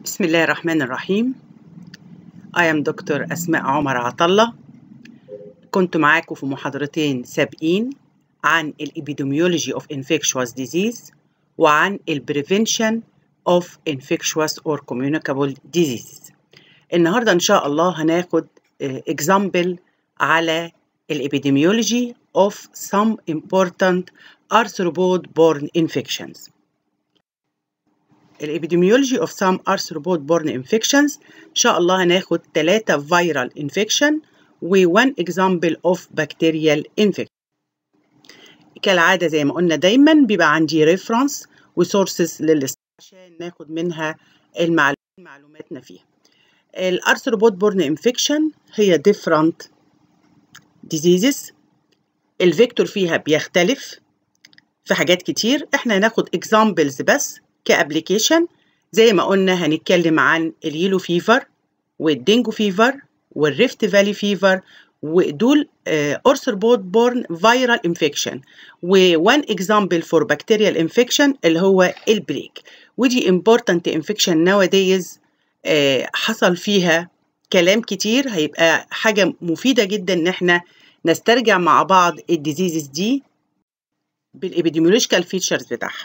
بسم الله الرحمن الرحيم I am دكتور أسماء عمر عطلة كنت معاكم في محاضرتين سابقين عن ال Epidemiology of Infectious Disease وعن ال Prevention of Infectious or Communicable Diseases النهاردة إن شاء الله هناخد آه، example على ال Epidemiology of some important arthropod-borne infections الابيديميولوجي اوف سام arthropod borne infections ان شاء الله هناخد ثلاثة viral infection و one example of bacterial infection كالعادة زي ما قلنا دايما بيبقى عندي reference و sources للست عشان ناخد منها المعلومات معلوماتنا فيها الارثروبود بورن انفكشن هي different diseases الفيكتور فيها بيختلف في حاجات كتير احنا هناخد examples بس كابليكيشن زي ما قلنا هنتكلم عن اليلو فيفر والدينجو فيفر والريفت فالي فيفر ودول اورثروبود بورن فيرال انفكشن وان اكزامبل فور بكتيريال انفكشن اللي هو البليك ودي امبورتنت انفكشن ناودايز حصل فيها كلام كتير هيبقى حاجه مفيده جدا ان احنا نسترجع مع بعض الديزيزز دي بالابيديميولوجيكال فيتشرز بتاعها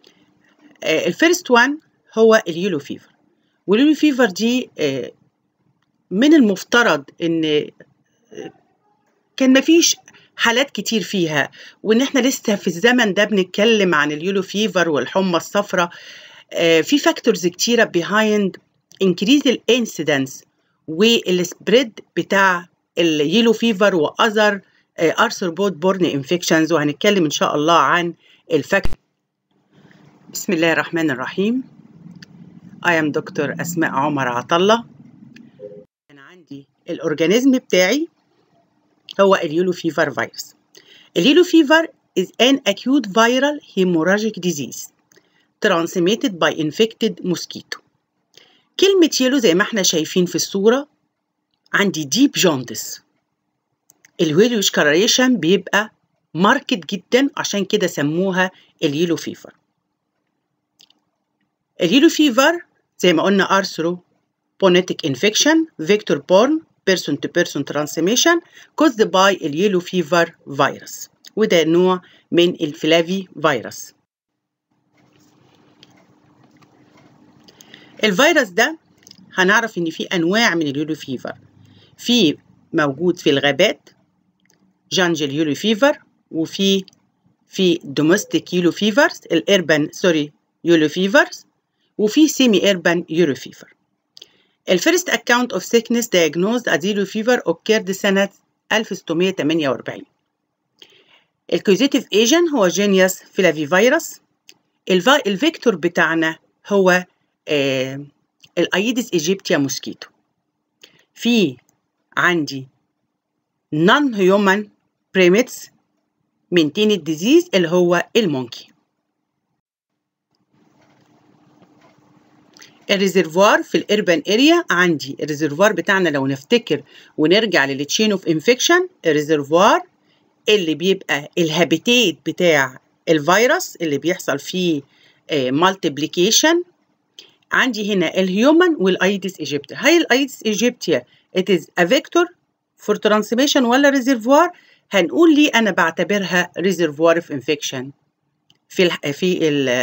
الفيرست وان هو اليلو فيفر واليلو فيفر دي آه، من المفترض ان آه، كان مفيش حالات كتير فيها وان احنا لسه في الزمن ده بنتكلم عن اليلو فيفر والحمى الصفراء آه، في فاكتورز كتيره behind increase الانسيدنس والسبريد بتاع اليلو فيفر واذر ارثروبود بورن انفكشنز وهنتكلم ان شاء الله عن الفاكتور بسم الله الرحمن الرحيم I am دكتور أسماء عمر عطلة أنا عندي الأورجانيزم بتاعي هو اليولو فيفر فيروس اليولو فيفر is an acute viral hemorrhagic disease transmitted by infected mosquito كلمة يلو زي ما احنا شايفين في الصورة عندي deep jaundice الويلوش كاريشن بيبقى ماركت جدا عشان كده سموها اليلو فيفر اليلو فيفر زي ما قلنا ارثرو بونيتك انفكشن فيكتور بورن بيرسون تو بيرسون ترانسميشن كوزد باي اليلو فيفر فيروس وده نوع من الفلافي فيروس الفيروس ده هنعرف ان في انواع من اليلو فيفر في موجود في الغابات جانجل يلو فيفر وفي في دومستيك يلو فيفرز الاربن سوري يلو فيفرز وفي سيمي ايربان يورو فيفر الفيرست اكاونت اوف سيكنس diagnosed as yellow fever occurred سنة 1648 الكوزيتيف ايجن هو جينيوس فيلافي فيروس الفيكتور بتاعنا هو آه الايدس ايجيبتيا موسكيتو في عندي نون هيومن بريميتس من تين الديزيز اللي هو المونكي الريزرفوار في الاربن اريا عندي الريزرفوار بتاعنا لو نفتكر ونرجع للتشين اوف انفكشن الريزرفوار اللي بيبقى الهابيتيت بتاع الفيروس اللي بيحصل فيه مالتيبليكيشن عندي هنا الهيومن والايدس ايجيبتيا هاي الايدس ايجيبتيا it is a vector for transmission ولا ريزرفوار هنقول ليه انا بعتبرها ريزرفوار في انفكشن في ال في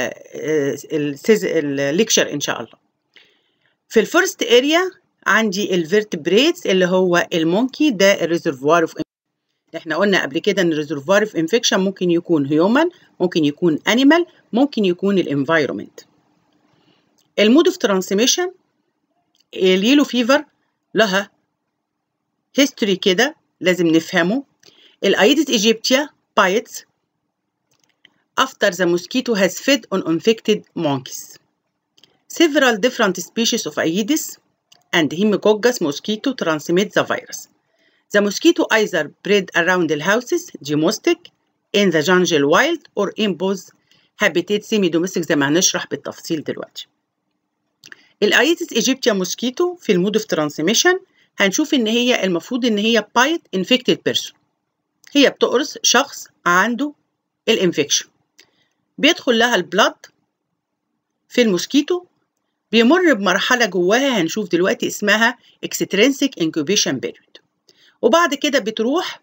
الليكشر ان شاء الله في الفيرست اريا عندي الفيرتبريتس اللي هو المونكي ده الريزرفوار اوف احنا قلنا قبل كده ان الريزرفوار اوف انفكشن ممكن يكون هيومن ممكن يكون انيمال ممكن يكون الانفايرومنت المود اوف ترانسميشن اليلو فيفر لها هيستوري كده لازم نفهمه الايدس ايجيبتيا بايتس after the mosquito has fed on infected monkeys Several different species of Aedes and Hemococcus mosquito transmit the virus. The mosquito either breed around the houses, domestic, in the jungle wild, or in both habitat semi-domestic زي ما هنشرح بالتفصيل دلوقتي. الايدس ايجيبتيا موسكيتو في المود اوف ترانسميشن هنشوف ان هي المفروض ان هي بايت انفكتد بيرسون. هي بتقرص شخص عنده الانفكشن. بيدخل لها البلد في الموسكيتو بيمر بمرحلة جواها هنشوف دلوقتي اسمها extrinsic incubation period وبعد كده بتروح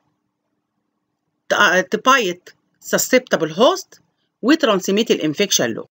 تبايت susceptible host وترانسميت الانفكشن له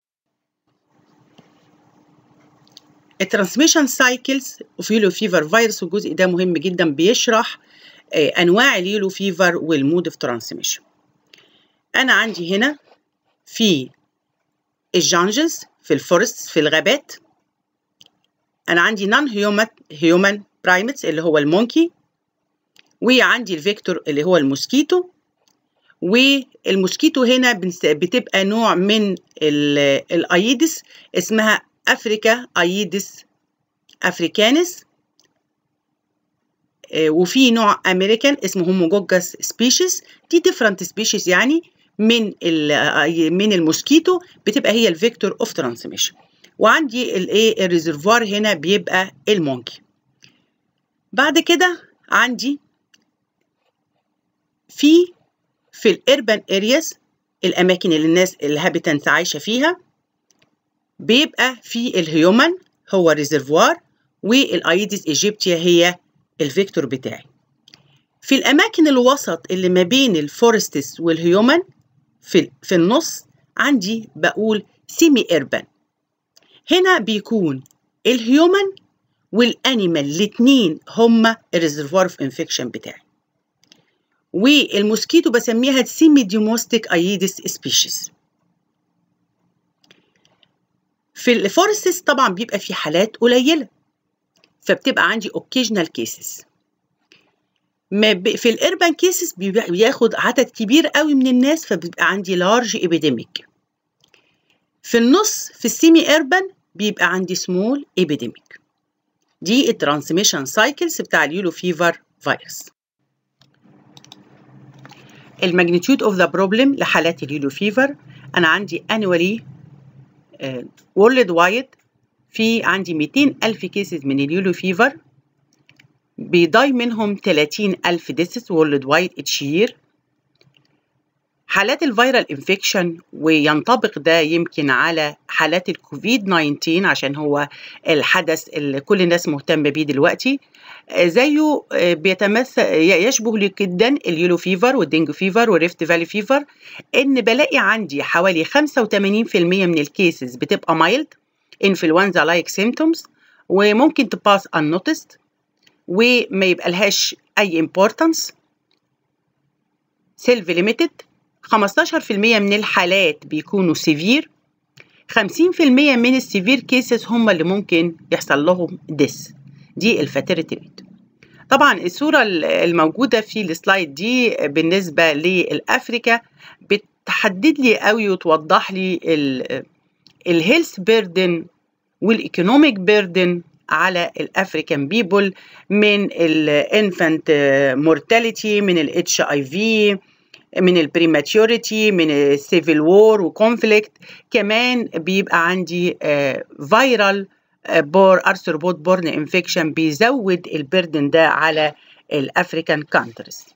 الترانسميشن سايكلز اوف يلو فيفر فيروس والجزء ده مهم جدا بيشرح انواع اليلو فيفر والمود اوف ترانسميشن انا عندي هنا في الجانجلز في الفورست في الغابات انا عندي نون هيومن هيومن برايمتس اللي هو المونكي وعندي الفيكتور اللي هو الموسكيتو والموسكيتو هنا بتبقى نوع من الايدس اسمها افريكا ايدس افريكانس وفي نوع امريكان اسمه هوموجوجاس سبيشيز دي ديفرنت سبيشيز يعني من من الموسكيتو بتبقى هي الفيكتور اوف ترانسميشن وعندي الايه الريزرفوار هنا بيبقى المونكي بعد كده عندي في في الاربان ارياز الاماكن اللي الناس الهابيتانس عايشه فيها بيبقى في الهيومن هو ريزرفوار والايديس ايجيبتيا هي الفيكتور بتاعي في الاماكن الوسط اللي ما بين الفورستس والهيومن في في النص عندي بقول سيمي اربان هنا بيكون الهيومن والانيمال الاثنين هما الريزرفوار اوف انفكشن بتاعي والموسكيتو بسميها سيمي ديموستيك ايدس سبيشيز في الفورستس طبعا بيبقى في حالات قليله فبتبقى عندي اوكيجنال كيسز في الاربان كيسز بياخد عدد كبير قوي من الناس فبيبقى عندي لارج ابيديميك في النص في السيمي اربان بيبقى عندي سمول ابيديميك دي الترانسميشن سايكلز بتاع اليولو فيفر فيروس الماجنتيود اوف ذا بروبلم لحالات اليولو فيفر انا عندي annually وورلد وايد في عندي 200 ألف كيسز من اليولو فيفر بيضاي منهم 30 ألف ديسس وورلد وايد اتش يير حالات الفيرال انفكشن وينطبق ده يمكن على حالات الكوفيد 19 عشان هو الحدث اللي كل الناس مهتمه بيه دلوقتي زيه بيتمثل يشبه جدا اليولو فيفر والدينجو فيفر والريفت فالي فيفر ان بلاقي عندي حوالي 85% من الكيسز بتبقى مايلد انفلونزا لايك سيمتومز وممكن تباس unnoticed وما يبقى لهاش اي امبورتانس سيلف ليميتد 15% من الحالات بيكونوا سيفير 50% من السيفير كيسز هم اللي ممكن يحصل لهم ديس دي الفاتيريتي ريت طبعا الصوره الموجوده في السلايد دي بالنسبه للافريكا بتحدد لي قوي وتوضح لي الهيلث بيردن والايكونوميك بيردن على الافريكان بيبل من الانفانت مورتاليتي من الاتش اي في من البريماتيوريتي من السيفل وور وكونفليكت كمان بيبقى عندي فيرال بور ارثروبود بورن انفكشن بيزود البردن ده على الافريكان كانتريز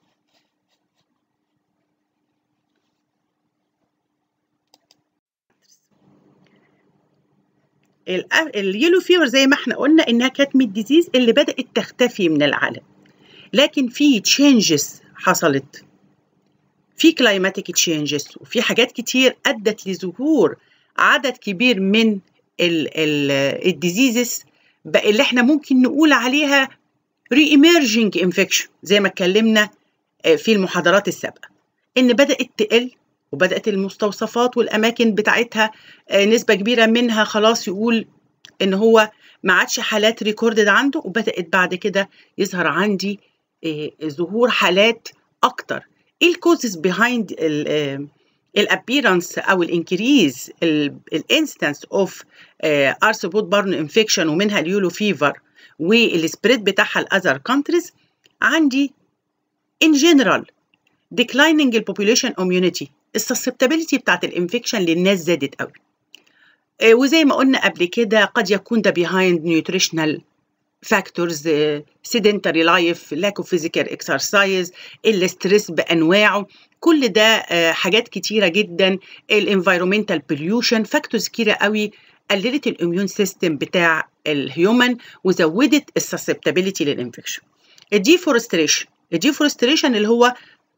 اليلو فيفر زي ما احنا قلنا انها كانت من الديزيز اللي بدات تختفي من العالم لكن في تشينجز حصلت في كلايماتيك تشينجز وفي حاجات كتير ادت لظهور عدد كبير من الديزيزز اللي احنا ممكن نقول عليها ري ايمرجينج انفكشن زي ما اتكلمنا في المحاضرات السابقه ان بدات تقل وبدات المستوصفات والاماكن بتاعتها نسبه كبيره منها خلاص يقول ان هو ما عادش حالات ريكوردد عنده وبدات بعد كده يظهر عندي ظهور حالات اكتر ايه الكوزز بيهايند الابيرنس او الانكريز الانستنس اوف ارثروبود بارن انفكشن ومنها اليولو فيفر والسبريد بتاعها لاذر كونتريز عندي ان جنرال declining البوبوليشن immunity السسبتابيلتي بتاعت الانفكشن للناس زادت قوي وزي ما قلنا قبل كده قد يكون ده behind nutritional factors sedentary life lack of physical exercise الاسترس بانواعه كل ده حاجات كتيره جدا الانفيرومنتال pollution فاكتورز كتيره قوي قللت الاميون سيستم بتاع الهيومن وزودت السسبتابيليتي للانفكشن الديفورستريشن الديفورستريشن اللي هو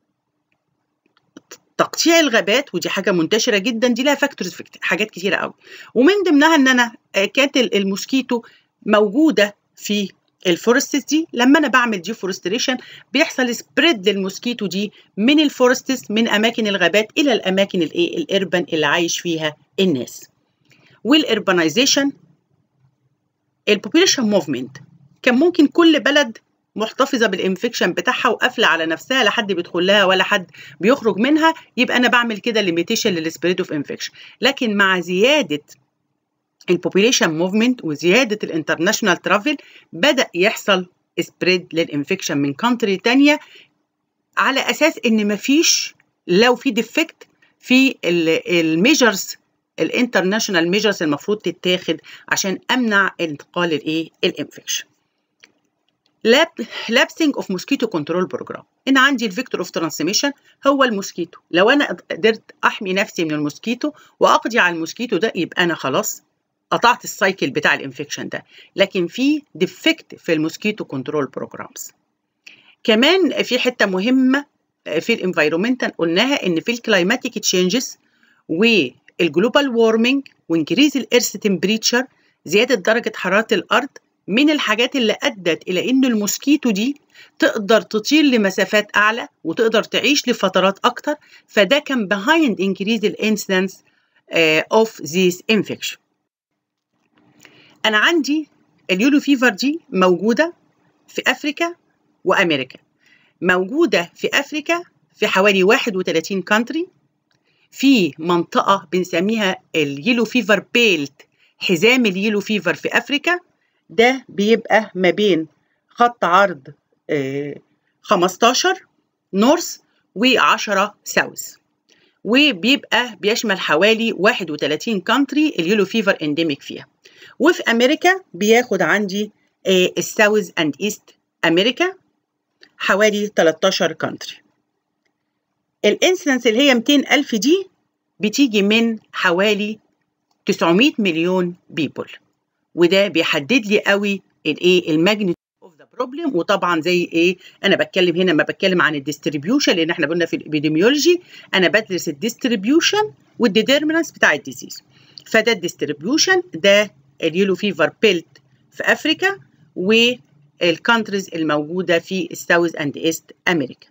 تقطيع الغابات ودي حاجه منتشره جدا دي لها فاكتورز في حاجات كتيره قوي ومن ضمنها ان انا كانت الموسكيتو موجوده في الفورستس دي لما انا بعمل ديفورستريشن بيحصل سبريد للموسكيتو دي من الفورستس من اماكن الغابات الى الاماكن الايه الاربن اللي عايش فيها الناس والاربنايزيشن البوبيليشن موفمنت كان ممكن كل بلد محتفظه بالانفكشن بتاعها وقافله على نفسها لا حد بيدخل لها ولا حد بيخرج منها يبقى انا بعمل كده ليميتيشن للسبريد اوف انفكشن لكن مع زياده البوبيليشن موفمنت وزياده الانترناشونال ترافل بدا يحصل سبريد للانفكشن من كونتري تانية على اساس ان مفيش لو في ديفكت في الميجرز الانترناشونال ميجرز المفروض تتاخد عشان امنع انتقال الايه الانفكشن لابسنج اوف موسكيتو كنترول بروجرام ان عندي الفيكتور اوف ترانسميشن هو الموسكيتو لو انا قدرت احمي نفسي من الموسكيتو واقضي على الموسكيتو ده يبقى انا خلاص قطعت السايكل بتاع الانفكشن ده لكن في ديفكت في الموسكيتو كنترول بروجرامز كمان في حته مهمه في الانفايرومنتال قلناها ان في الكلايماتيك تشينجز والجلوبال وارمنج وانكريز الارث تمبريتشر زياده درجه حراره الارض من الحاجات اللي ادت الى ان الموسكيتو دي تقدر تطير لمسافات اعلى وتقدر تعيش لفترات اكتر فده كان behind increase the incidence uh, of this infection انا عندي اليولو فيفر دي موجوده في افريكا وامريكا موجوده في افريكا في حوالي 31 كونتري في منطقه بنسميها اليلو فيفر بيلت حزام اليلو فيفر في افريكا ده بيبقى ما بين خط عرض 15 نورث و10 ساوث وبيبقى بيشمل حوالي 31 كونتري اليولو فيفر انديميك فيها وفي امريكا بياخد عندي الساوث اند ايست امريكا حوالي 13 كونتري الانسنس اللي هي 200 ألف دي بتيجي من حوالي 900 مليون بيبول وده بيحدد لي قوي الايه الماجنتيود اوف ذا بروبلم وطبعا زي ايه انا بتكلم هنا ما بتكلم عن الديستريبيوشن لان احنا قلنا في الابيديميولوجي انا بدرس الديستريبيوشن والديترمينانس بتاع الديزيز فده الديستريبيوشن ده اليولو فيفر بيلت في افريكا والكونتريز الموجوده في الساوث اند ايست امريكا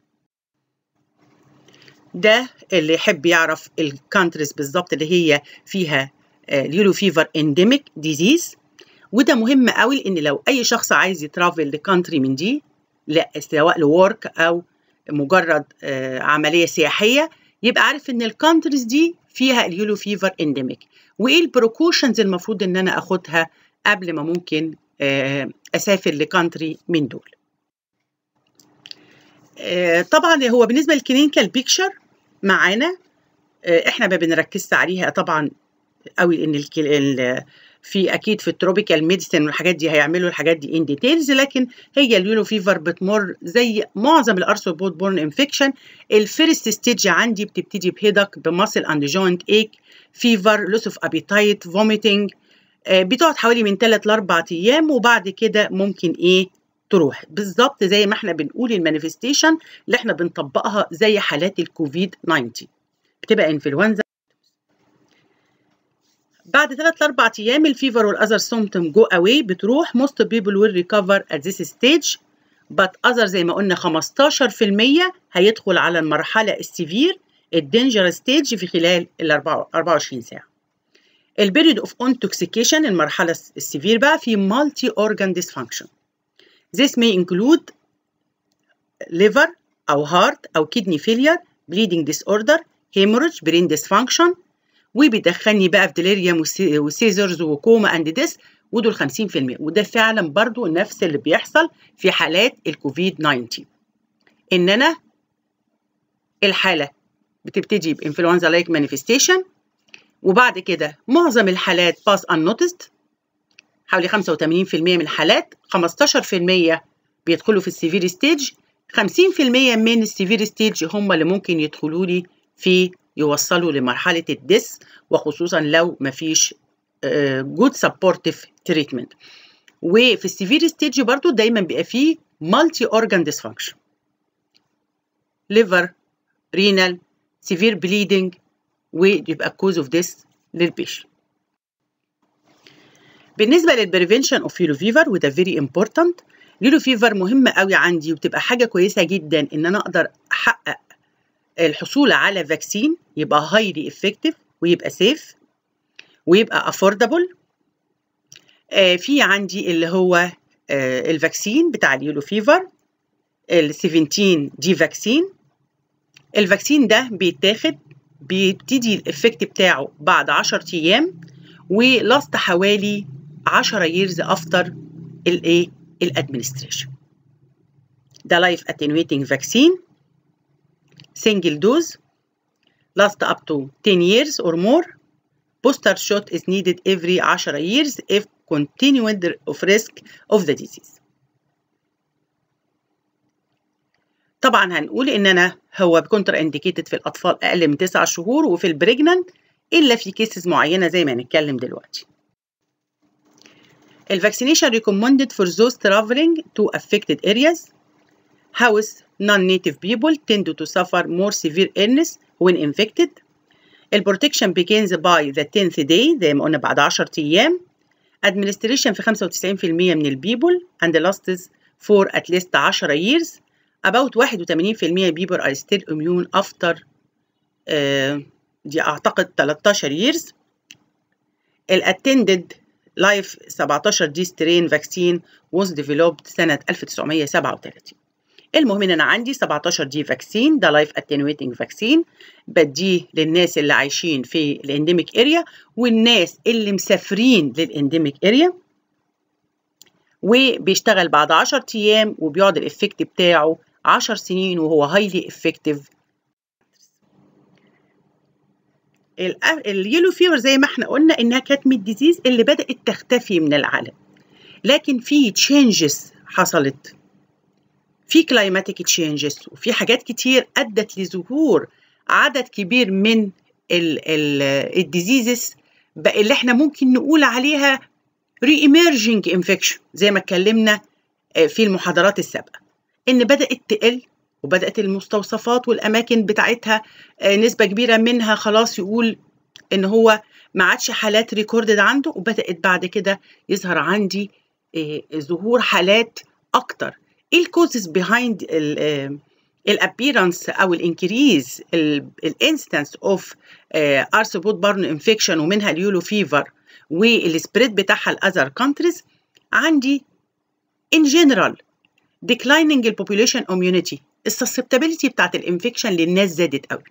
ده اللي يحب يعرف الكونتريز بالظبط اللي هي فيها اليولو فيفر انديميك ديزيز وده مهم قوي لان لو اي شخص عايز يترافل لكونتري من دي لا سواء لورك او مجرد عمليه سياحيه يبقى عارف ان الكونتريز دي فيها اليولو فيفر انديميك وايه البروكوشنز المفروض ان انا اخدها قبل ما ممكن اسافر لكونتري من دول طبعا هو بالنسبه للكلينيكال بيكتشر معانا احنا ما بنركزش عليها طبعا قوي ان ال في اكيد في التروبيكال ميديسن والحاجات دي هيعملوا الحاجات دي ان ديتيلز لكن هي اليولو فيفر بتمر زي معظم الارثروبود بورن انفكشن الفيرست ستيج عندي بتبتدي بهيدك بماسل اند جوينت ايك فيفر لوس اوف ابيتايت فوميتنج بتقعد حوالي من 3 ل 4 ايام وبعد كده ممكن ايه تروح بالظبط زي ما احنا بنقول المانيفستيشن اللي احنا بنطبقها زي حالات الكوفيد 19 بتبقى انفلونزا بعد 3 ل 4 ايام الفيفر والاذر سيمبتوم جو اواي بتروح most people will recover at this stage but other زي ما قلنا 15% هيدخل على المرحله السيفير الدينجر ستيج في خلال ال 24 ساعه البيريود اوف انتوكسيكيشن المرحله السيفير بقى في مالتي اورجان ديسفانكشن This may include liver أو heart أو kidney failure, bleeding disorder, hemorrhage, brain dysfunction وبيدخلني بقى في ديليريوم وسيزرز وكوما اند ديس ودول 50% وده فعلا برضو نفس اللي بيحصل في حالات الكوفيد 19 ان انا الحاله بتبتدي بانفلونزا لايك مانيفستيشن وبعد كده معظم الحالات باس ان نوتست حوالي 85% من الحالات 15% بيدخلوا في السيفير ستيج 50% من السيفير ستيج هم اللي ممكن يدخلوا لي في يوصلوا لمرحلة الدس وخصوصا لو مفيش جود سبورتيف تريتمنت وفي السيفير ستيج برضو دايما بيبقى فيه مالتي اورجان ديسفانكشن ليفر رينال سيفير بليدنج ويبقى كوز اوف ديس للبيشنت بالنسبه للبريفنشن اوف يلو فيفر وده فيري امبورتنت يلو فيفر مهمه قوي عندي وبتبقى حاجه كويسه جدا ان انا اقدر احقق الحصول على فاكسين يبقى هايلي افكتيف ويبقى سيف ويبقى افوردبل آه في عندي اللي هو آه الفاكسين بتاع اليلو فيفر ال 17 دي فاكسين الفاكسين ده بيتاخد بيبتدي الافكت بتاعه بعد 10 ايام ولاست حوالي 10 years after الايه الادمنستريشن ده لايف اتنويتنج فاكسين single dose last up to 10 years or more booster shot is needed every 10 years if continued of risk of the disease طبعا هنقول ان انا هو كونتر انديكيتد في الاطفال اقل من 9 شهور وفي البريجننت الا في كيسز معينه زي ما هنتكلم دلوقتي الفاكسينيشن recommended for those traveling to affected areas house non-native people tend to suffer more severe illness when infected البروتكشن begins by the 10th day زي ما قلنا بعد 10 ايام administration في 95% من البيبل and lasts for at least 10 years about 81% people are still immune after uh, دي أعتقد 13 years الاتندد لايف 17 دي سترين فاكسين was developed سنة 1937 المهم ان انا عندي 17 دي فاكسين ده لايف اتنويتنج فاكسين بديه للناس اللي عايشين في الانديميك اريا والناس اللي مسافرين للانديميك اريا وبيشتغل بعد 10 ايام وبيقعد الافكت بتاعه 10 سنين وهو هايلي افكتيف اليلو فيفر زي ما احنا قلنا انها كانت من الديزيز اللي بدات تختفي من العالم لكن في تشينجز حصلت في كلايماتيك تشينجز وفي حاجات كتير ادت لظهور عدد كبير من الديزيزز اللي احنا ممكن نقول عليها ري ايمرجنج انفكشن زي ما اتكلمنا في المحاضرات السابقه ان بدات تقل وبدات المستوصفات والاماكن بتاعتها نسبه كبيره منها خلاص يقول ان هو ما عادش حالات ريكوردد عنده وبدات بعد كده يظهر عندي ظهور حالات اكتر ايه الكوزز بيهايند الابيرنس او الانكريز الانستنس اوف ارثروبود بارن انفكشن ومنها اليولو فيفر والسبريد بتاعها لاذر كونتريز عندي ان جنرال declining البوبوليشن immunity السسبتابيلتي بتاعت الانفكشن للناس زادت قوي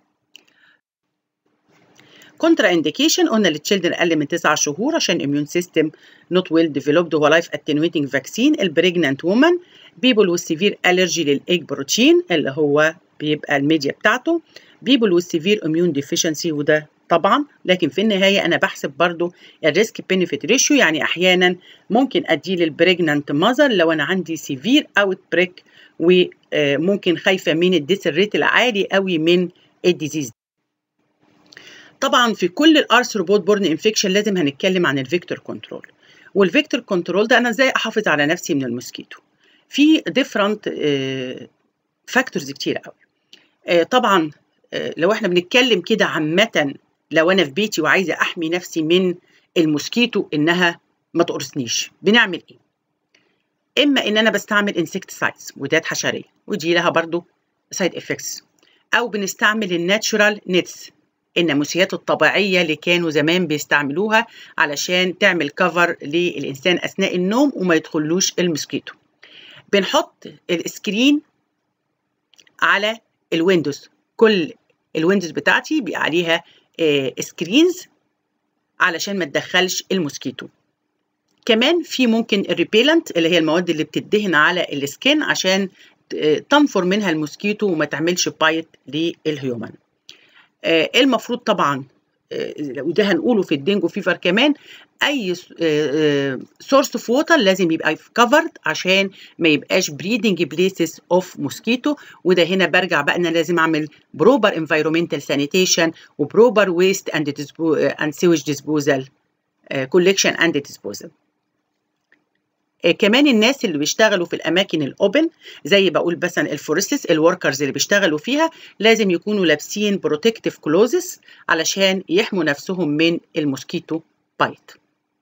كونترا انديكيشن قلنا للتشيلدرن اقل من 9 شهور عشان اميون سيستم نوت ويل ديفلوبد هو لايف اتنويتنج فاكسين البريجنانت وومن بيبل وذ سيفير الرجي للايج بروتين اللي هو بيبقى الميديا بتاعته بيبل وذ سيفير اميون ديفيشنسي وده طبعا لكن في النهايه انا بحسب برضو الريسك بينيفيت ريشيو يعني احيانا ممكن اديه للبريجنانت ماذر لو انا عندي سيفير اوت بريك وممكن خايفه من الديس ريت العالي قوي من الديزيز طبعا في كل الارثروبود بورن انفكشن لازم هنتكلم عن الفيكتور كنترول والفيكتور كنترول ده انا ازاي احافظ على نفسي من الموسكيتو في ديفرنت فاكتورز كتير قوي طبعا لو احنا بنتكلم كده عامه لو انا في بيتي وعايزه احمي نفسي من الموسكيتو انها ما تقرصنيش بنعمل ايه اما ان انا بستعمل انسكتسايدز ودات حشريه ودي لها برضو سايد افكتس او بنستعمل الناتشورال نتس الناموسيات الطبيعيه اللي كانوا زمان بيستعملوها علشان تعمل كفر للانسان اثناء النوم وما يدخلوش الموسكيتو بنحط السكرين على الويندوز كل الويندوز بتاعتي بيبقى عليها سكرينز علشان ما تدخلش الموسكيتو كمان في ممكن الريبيلنت اللي هي المواد اللي بتدهن على السكين عشان تنفر منها الموسكيتو وما تعملش بايت للهيومن المفروض طبعا وده هنقوله في الدينجو فيفر كمان اي سورس اوف ووتر لازم يبقى كفرد عشان ما يبقاش بريدنج بليسز اوف موسكيتو وده هنا برجع بقى انا لازم اعمل بروبر انفايرومنتال سانيتيشن وبروبر ويست اند اند سيوج ديسبوزال collection and disposal كمان الناس اللي بيشتغلوا في الاماكن الاوبن زي بقول مثلا الفورستس الوركرز اللي بيشتغلوا فيها لازم يكونوا لابسين بروتكتيف كلوزز علشان يحموا نفسهم من الموسكيتو بايت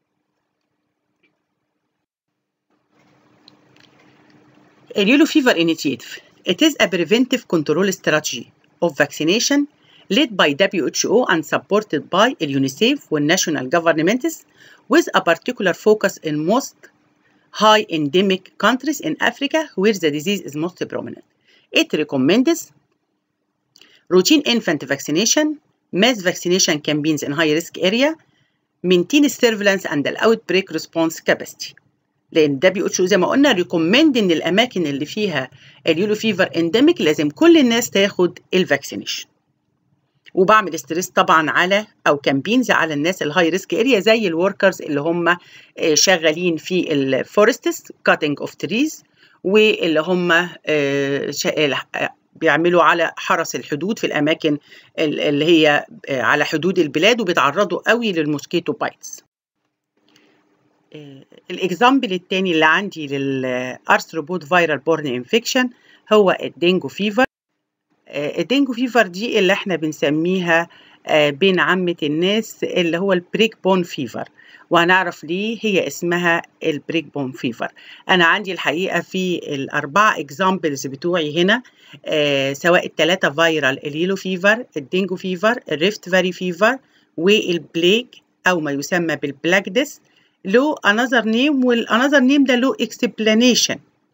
اليولو فيفر initiative it is a preventive control strategy of vaccination led by WHO and supported by UNICEF والnational governments with a particular focus in most high endemic countries in Africa where the disease is most prominent. It recommends routine infant vaccination, mass vaccination campaigns in high risk area, maintain surveillance and the outbreak response capacity. لان WHO زي ما قلنا ريكومند ان الاماكن اللي فيها اليولو فيفر انديميك لازم كل الناس تاخد الفاكسينيشن وبعمل ستريس طبعا على او كامبينز على الناس الهاي ريسك اريا زي الوركرز اللي هم شغالين في الفورستس كاتنج اوف تريز واللي هم بيعملوا على حرس الحدود في الاماكن اللي هي على حدود البلاد وبيتعرضوا قوي للموسكيتو بايتس الاكزامبل الثاني اللي عندي للارثروبود فيرال بورن انفكشن هو الدينجو فيفر الدينجو فيفر دي اللي احنا بنسميها بين عامة الناس اللي هو البريك بون فيفر وهنعرف ليه هي اسمها البريك بون فيفر انا عندي الحقيقة في الاربعة اكزامبلز بتوعي هنا سواء الثلاثة فيرال اليلو فيفر الدينجو فيفر الريفت فاري فيفر والبليك او ما يسمى بالبلاكدس له another name والanother name ده له explanation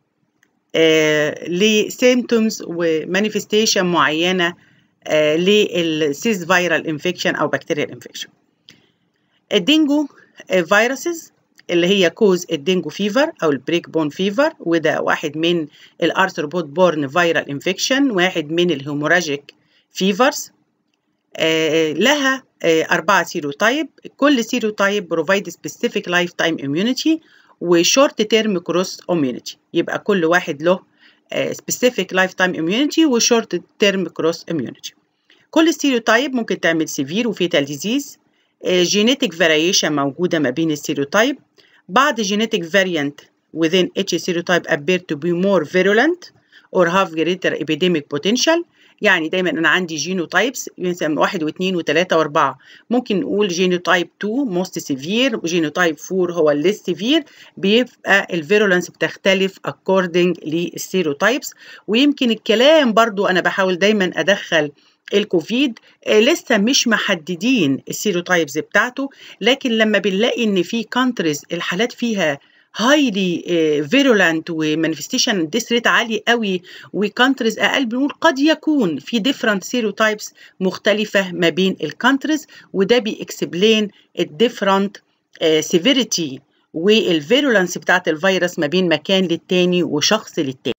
آه لسيمتومز ومانيفستيشن معينة آه للسيز فيرال انفكشن أو بكتيريال انفكشن الدينجو فيروسز اللي هي كوز الدينجو فيفر أو البريك بون فيفر وده واحد من الارثروبود بورن فيرال انفكشن واحد من الهيموراجيك فيفرز آه لها أربعة سيروتايب كل سيروتايب بروفايد سبيسيفيك لايف تايم immunity وشورت تيرم كروس immunity يبقى كل واحد له سبيسيفيك لايف تايم immunity وشورت تيرم كروس immunity كل سيروتايب ممكن تعمل سيفير وفيتال ديزيز جينيتك فاريشن موجودة ما بين السيروتايب بعض جينيتك فاريانت within each serotype appear to be more virulent or have greater epidemic potential يعني دايما انا عندي جينوتايبس مثلا واحد واثنين وثلاثة واربعة ممكن نقول جينوتايب 2 موست سيفير وجينوتايب 4 هو الليس سيفير بيبقى الفيرولنس بتختلف according للسيروتايبس ويمكن الكلام برضو انا بحاول دايما ادخل الكوفيد لسه مش محددين السيروتايبز بتاعته لكن لما بنلاقي ان في كونتريز الحالات فيها هايلي فيرولانت ومانيفستيشن ديس ريت عالي قوي وكانتريز اقل بنقول قد يكون في ديفرنت سيروتايبس مختلفه ما بين الكانتريز وده بيكسبلين الديفرنت سيفيريتي والفيرولانس بتاعت الفيروس ما بين مكان للتاني وشخص للتاني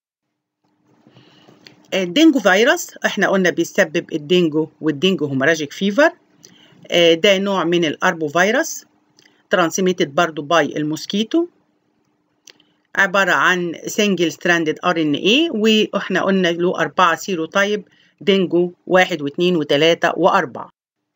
الدينجو فيروس احنا قلنا بيسبب الدينجو والدينجو هوموراجيك فيفر ده نوع من الاربو فيروس ترانسميتد برضو باي الموسكيتو عبارة عن سنجل ستراندد ار ان اي واحنا قلنا له أربعة سيروتايب دينجو واحد واثنين وثلاثة وأربعة.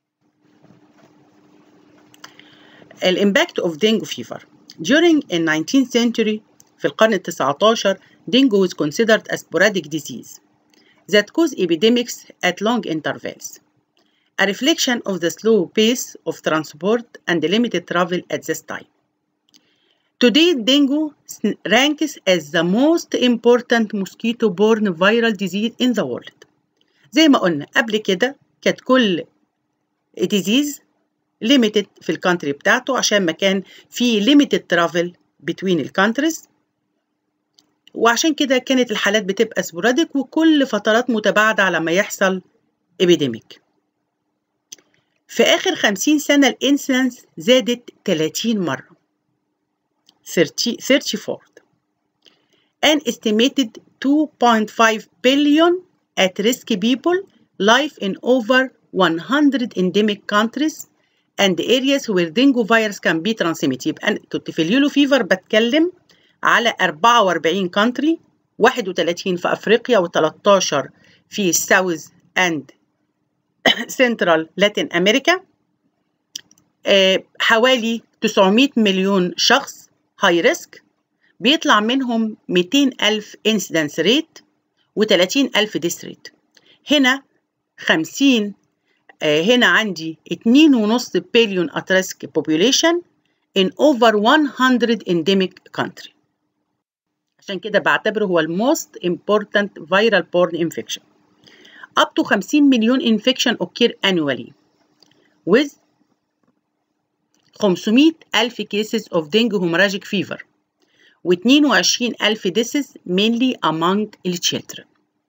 الامباكت اوف دينجو فيفر during the 19th century في القرن ال 19 dengue was considered a sporadic disease that caused epidemics at long intervals. A reflection of the slow pace of transport and limited travel at this time. Today, dengue ranks as the most important mosquito-borne viral disease in the world. زي ما قلنا قبل كده كانت كل disease limited في الكانتري بتاعته عشان ما كان في limited travel between الكانتريز وعشان كده كانت الحالات بتبقى سبوراديك وكل فترات متباعدة على ما يحصل epidemic. في آخر 50 سنة الانسلنس زادت 30 مرة 30 34 An estimated 2.5 billion at-risk people live in over 100 endemic countries and areas where dengue virus can be transmitted يبقى أنا كنت في اليولو فيفر بتكلم على 44 country 31 في أفريقيا و13 في الساوث اند سنترال لاتين أمريكا آه، حوالي 900 مليون شخص هاي ريسك بيطلع منهم 200 ألف انسيدنس ريت و30 ألف ديس ريت هنا 50 آه، هنا عندي 2.5 بليون at risk population in over 100 endemic country عشان كده بعتبره هو الموست important viral borne infection up to 50 مليون infection occur annually with 500 ألف cases of dengue hemorrhagic fever و 22 ألف deaths mainly among the children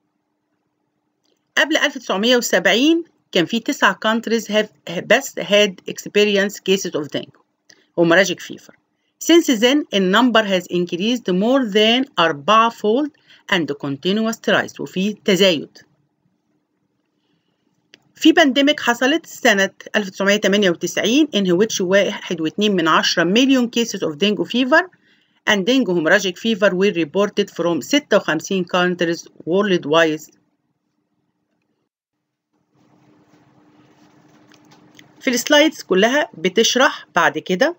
قبل 1970 كان في تسع countries have بس had experienced cases of dengue hemorrhagic fever Since then, the number has increased more than أربعة-fold and continuous rise وفي تزايد. في بانديميك حصلت سنة 1998 in which واحد واتنين من عشرة مليون cases of dengue fever and dengue hemorrhagic fever were reported from 56 countries worldwide. في السلايدز كلها بتشرح بعد كده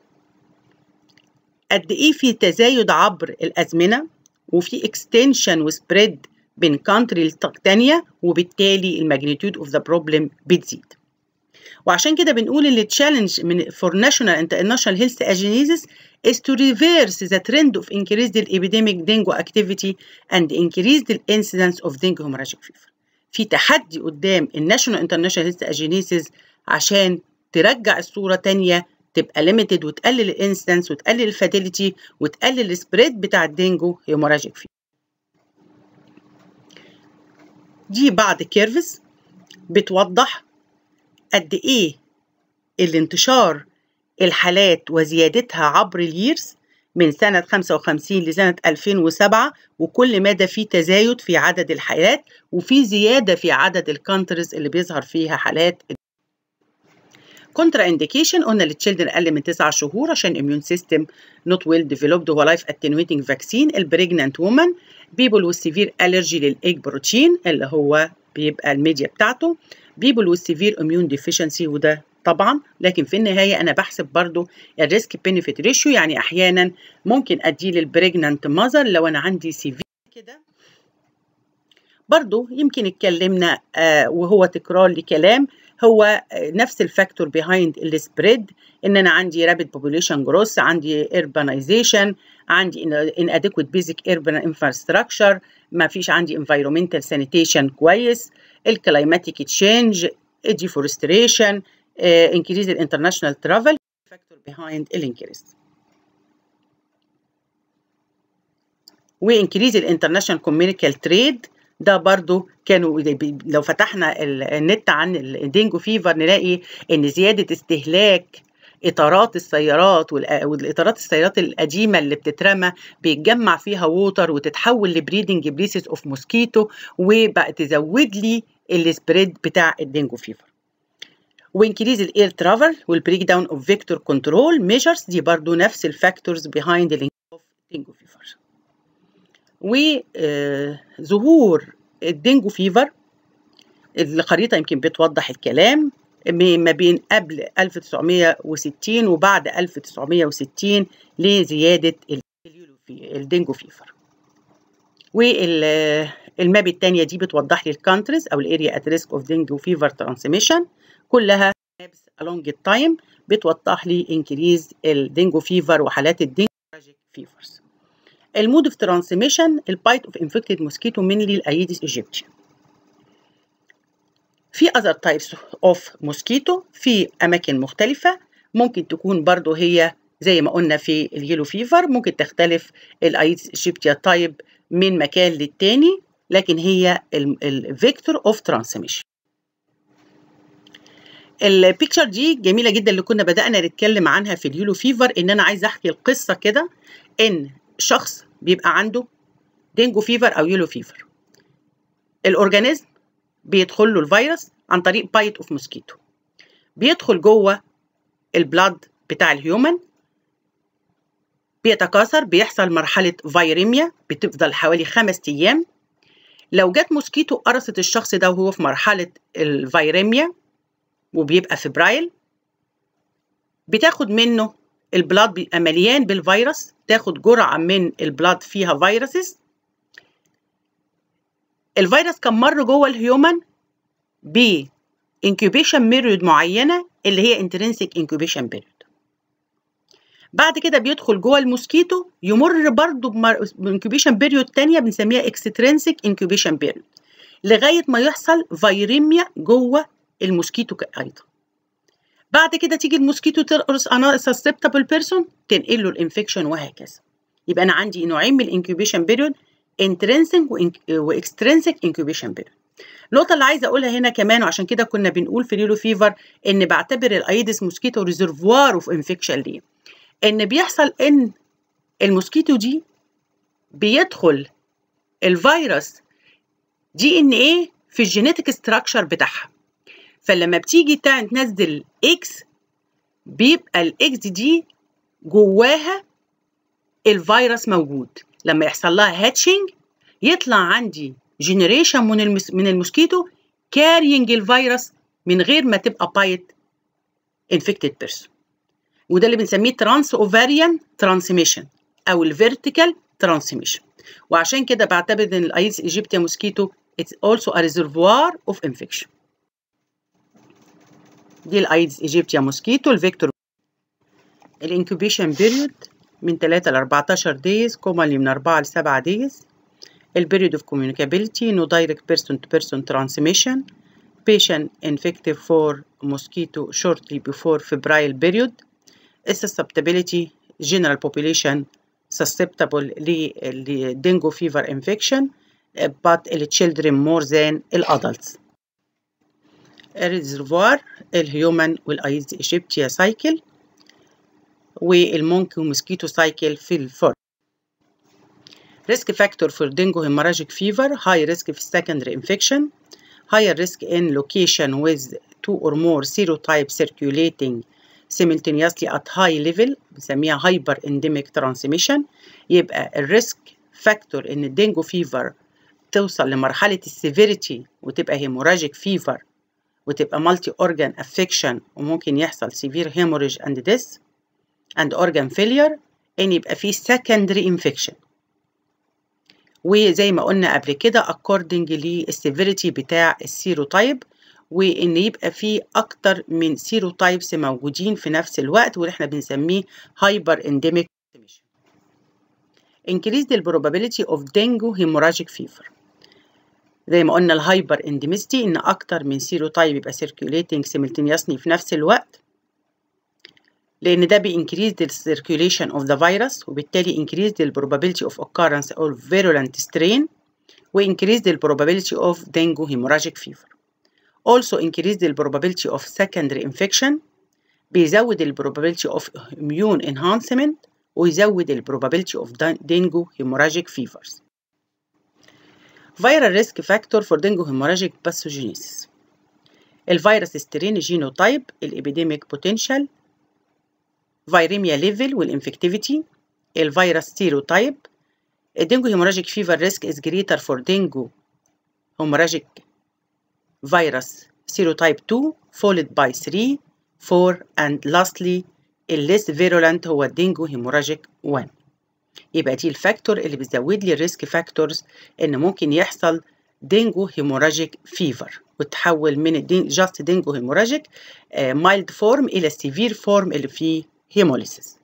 قد ايه في تزايد عبر الازمنه وفي اكستنشن وسبريد بين كانتري للتانية وبالتالي الماجنتيود اوف ذا بروبلم بتزيد وعشان كده بنقول ان التشالنج من فور ناشونال انترناشونال هيلث اجينيزيس is to reverse the trend of increased epidemic dengue activity and increase the incidence of dengue hemorrhagic fever. في تحدي قدام الناشونال انترناشونال هيلث اجينيسيس عشان ترجع الصوره تانية تبقى ليميتد وتقلل الانسيدنس وتقلل الفاتيليتي وتقلل السبريد بتاع الدينجو هيموراجيك فيفر دي بعض كيرفز بتوضح قد ايه الانتشار الحالات وزيادتها عبر اليرز من سنة 55 لسنة 2007 وكل مدى في تزايد في عدد الحالات وفي زيادة في عدد الكونترز اللي بيظهر فيها حالات كونترا انديكيشن قلنا للتشيلدرن اقل من 9 شهور عشان اميون سيستم نوت ويل ديفلوبد هو لايف اتنويتنج فاكسين البريجنانت وومن بيبل وذ سيفير الرجي للايج بروتين اللي هو بيبقى الميديا بتاعته بيبل وذ سيفير اميون ديفيشنسي وده طبعا لكن في النهايه انا بحسب برضو الريسك بينيفيت ريشيو يعني احيانا ممكن اديه للبريجنانت ماذر لو انا عندي سيفير كده برضو يمكن اتكلمنا آه وهو تكرار لكلام هو نفس الفاكتور بيهايند السبريد ان انا عندي رابيد بوبوليشن جروث عندي urbanization عندي inadequate basic urban infrastructure ما فيش عندي environmental sanitation كويس الكلايماتيك تشينج deforestation uh, increase the international travel factor behind الانكريز وانكريز الانترناشونال كوميريكال تريد ده برضو كانوا لو فتحنا النت عن الدينجو فيفر نلاقي ان زياده استهلاك اطارات السيارات والاطارات السيارات القديمه اللي بتترمى بيتجمع فيها ووتر وتتحول لبريدنج بريسز اوف موسكيتو وبقى تزود لي السبريد بتاع الدينجو فيفر وانكريز الاير ترافل والبريك داون اوف فيكتور كنترول ميجرز دي برضو نفس الفاكتورز بيهايند الدينجو فيفر وظهور الدينجو فيفر الخريطة يمكن بتوضح الكلام ما بين قبل 1960 وبعد 1960 لزيادة الدينجو فيفر والماب التانية دي بتوضح لي الكانتريز أو الاريا ات ريسك اوف دينجو فيفر ترانسميشن كلها مابس along التايم بتوضح لي انكريز الدينجو فيفر وحالات الدينجو فيفرز المود اوف ترانسميشن البايت اوف انفكتد موسكيتو منلي الايديس ايجيبتيا في other types of mosquito في أماكن مختلفة ممكن تكون برضو هي زي ما قلنا في اليلو فيفر ممكن تختلف الايديس ايجيبتيا تايب من مكان للتاني لكن هي الفيكتور اوف ترانسميشن البيكتشر دي جميله جدا اللي كنا بدانا نتكلم عنها في اليولو فيفر ان انا عايزه احكي القصه كده ان شخص بيبقى عنده دينجو فيفر او يولو فيفر الاورجانيزم بيدخل له الفيروس عن طريق بايت اوف موسكيتو بيدخل جوه البلاد بتاع الهيومن بيتكاثر بيحصل مرحلة فيريميا بتفضل حوالي خمس أيام لو جت موسكيتو قرصت الشخص ده وهو في مرحلة الفيريميا وبيبقى فبرايل بتاخد منه البلاد بيبقى مليان بالفيروس تاخد جرعة من البلاد فيها فيروسز الفيروس كان مر جوه الهيومن ب incubation period معينة اللي هي intrinsic incubation period بعد كده بيدخل جوه الموسكيتو يمر برضه بانكوبيشن بيريود تانية بنسميها اكسترينسيك انكوبيشن بيريود لغايه ما يحصل فيريميا جوه الموسكيتو ايضا بعد كده تيجي الموسكيتو ترقص انا سسبتابل بيرسون تنقل له الانفكشن وهكذا يبقى انا عندي نوعين من الانكوبيشن بيريود انترنسيك واكسترنسيك انكوبيشن بيريود النقطة اللي عايزة أقولها هنا كمان وعشان كده كنا بنقول في ليلو فيفر إن بعتبر الأيدس موسكيتو ريزرفوار أوف انفكشن ليه ان بيحصل ان الموسكيتو دي بيدخل الفيروس دي ان ايه في الجينيتك ستراكشر بتاعها فلما بتيجي تنزل اكس بيبقى الاكس دي جواها الفيروس موجود لما يحصل لها هاتشنج يطلع عندي جنريشن من المس من الموسكيتو كارينج الفيروس من غير ما تبقى بايت انفكتد بيرسون وده اللي بنسميه ترانس اوفاريان ترانسميشن او الفيرتيكال ترانسميشن وعشان كده بعتبر ان الايدز ايجيبتيا موسكيتو it's also a reservoir of infection دي الايدز ايجيبتيا موسكيتو الفيكتور الانكوبيشن بيريود من 3 ل 14 دايز كومالي من 4 ل 7 دايز البيريود اوف communicability no direct person to person transmission patient infected for mosquito shortly before febrile period susceptibility general population susceptible للدينجو fever infection but the children more than الادلتس الريزرفوار الهيومن والايز ايجيبتيا سايكل والمونكي ومسكيتو سايكل في الفور ريسك فاكتور for dengue hemorrhagic fever high risk في secondary infection higher risk in location with two or more serotype circulating simultaneously at high level بنسميها hyper endemic transmission يبقى الريسك فاكتور ان الدينجو فيفر توصل لمرحلة السيفيريتي وتبقى هيموراجيك فيفر وتبقى مالتي اورجان افكشن وممكن يحصل سيفير هيموريج اند ديث اند اورجان فيلير ان يبقى في secondary infection وزي ما قلنا قبل كده according للسيفيريتي بتاع السيروتايب وان يبقى في اكتر من سيروتايبس موجودين في نفس الوقت واللي احنا بنسميه هايبر انديميك increase the probability of dengue hemorrhagic fever زي ما قلنا الهايبر انديميستي ان اكتر من سيروتايب يبقى circulating simultaneously في نفس الوقت لان ده بينكريز the circulation of the virus وبالتالي increase the probability of occurrence of virulent strain و increase the probability of dengue hemorrhagic fever also increase the probability of secondary infection بيزود ال probability of immune enhancement ويزود ال probability of dengue hemorrhagic fevers viral risk factor for dengue hemorrhagic pathogenesis الفيروس سترين جينوتايب الابيديميك بوتنشال فيريميا ليفل والانفكتيفيتي الفيروس سيروتايب الدينجو هيموراجيك فيفر ريسك از جريتر فور دينجو هيموراجيك فيروس سيروتايب 2 followed by 3 4 and lastly الليس فيرولنت هو الدينجو هيموراجيك 1 يبقى دي الفاكتور اللي بتزود لي الريسك فاكتورز ان ممكن يحصل دينجو هيموراجيك فيفر وتحول من جاست دينجو هيموراجيك مايلد فورم الى سيفير فورم اللي فيه هيموليسيس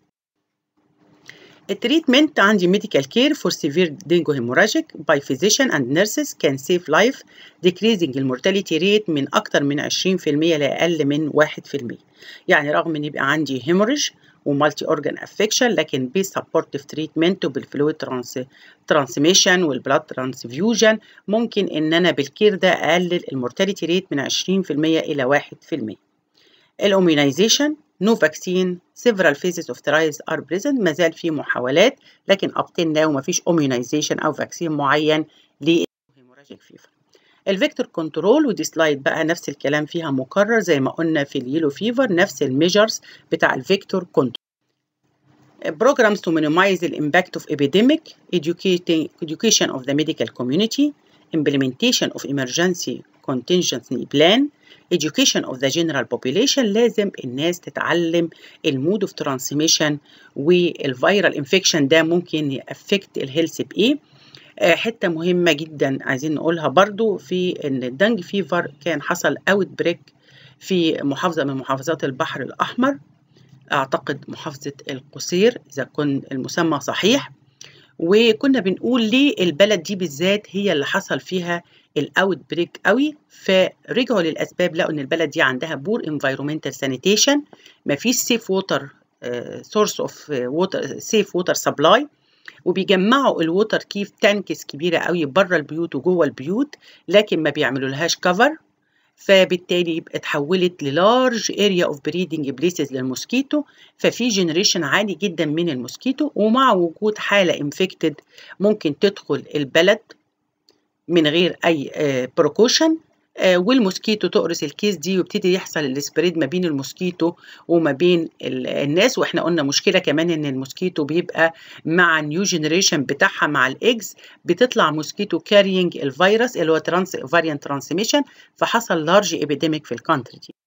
التريتمنت عندي ميديكال كير فور سيفير دينجو هيموراجيك باي physician and nurses can save life decreasing المورتاليتي ريت من أكتر من 20% لأقل من 1% يعني رغم إن يبقى عندي هيموريج ومالتي اورجان افكشن لكن بسبورتيف تريتمنت وبالفلويد ترانس ترانسميشن والبلاد ترانسفيوجن ممكن ان انا بالكير ده اقلل المورتاليتي ريت من 20% الى 1% الاميونيزيشن نو فاكسين several phases of trials are present ما زال في محاولات لكن up till now ما فيش immunization او فاكسين معين للهيموراجيك فيفر الفيكتور كنترول ودي سلايد بقى نفس الكلام فيها مكرر زي ما قلنا في اليلو فيفر نفس الميجرز بتاع الفيكتور كنترول programs to minimize the impact of epidemic educating education of the medical community implementation of emergency contingency plan education of the general population لازم الناس تتعلم المود اوف ترانسميشن والفيرال انفكشن ده ممكن يأفكت الهيلث بايه حته مهمه جدا عايزين نقولها برضو في ان الدنج فيفر كان حصل اوت بريك في محافظه من محافظات البحر الاحمر اعتقد محافظه القصير اذا كن المسمى صحيح وكنا بنقول ليه البلد دي بالذات هي اللي حصل فيها الاوت بريك قوي فرجعوا للاسباب لقوا ان البلد دي عندها بور انفايرومنتال سانيتيشن مفيش سيف ووتر سورس اوف ووتر سيف ووتر سبلاي وبيجمعوا الووتر كيف تانكس كبيره قوي بره البيوت وجوه البيوت لكن ما بيعملوا لهاش كفر فبالتالي اتحولت للارج اريا اوف بريدنج بليسز للموسكيتو ففي جنريشن عالي جدا من الموسكيتو ومع وجود حاله انفكتد ممكن تدخل البلد من غير اي بروكوشن والموسكيتو تقرص الكيس دي ويبتدي يحصل السبريد ما بين الموسكيتو وما بين الناس واحنا قلنا مشكله كمان ان الموسكيتو بيبقى مع النيو جنريشن بتاعها مع الايجز بتطلع موسكيتو كارينج الفيروس اللي هو ترانس فاريانت ترانسميشن فحصل لارج ابيديميك في الكونتري دي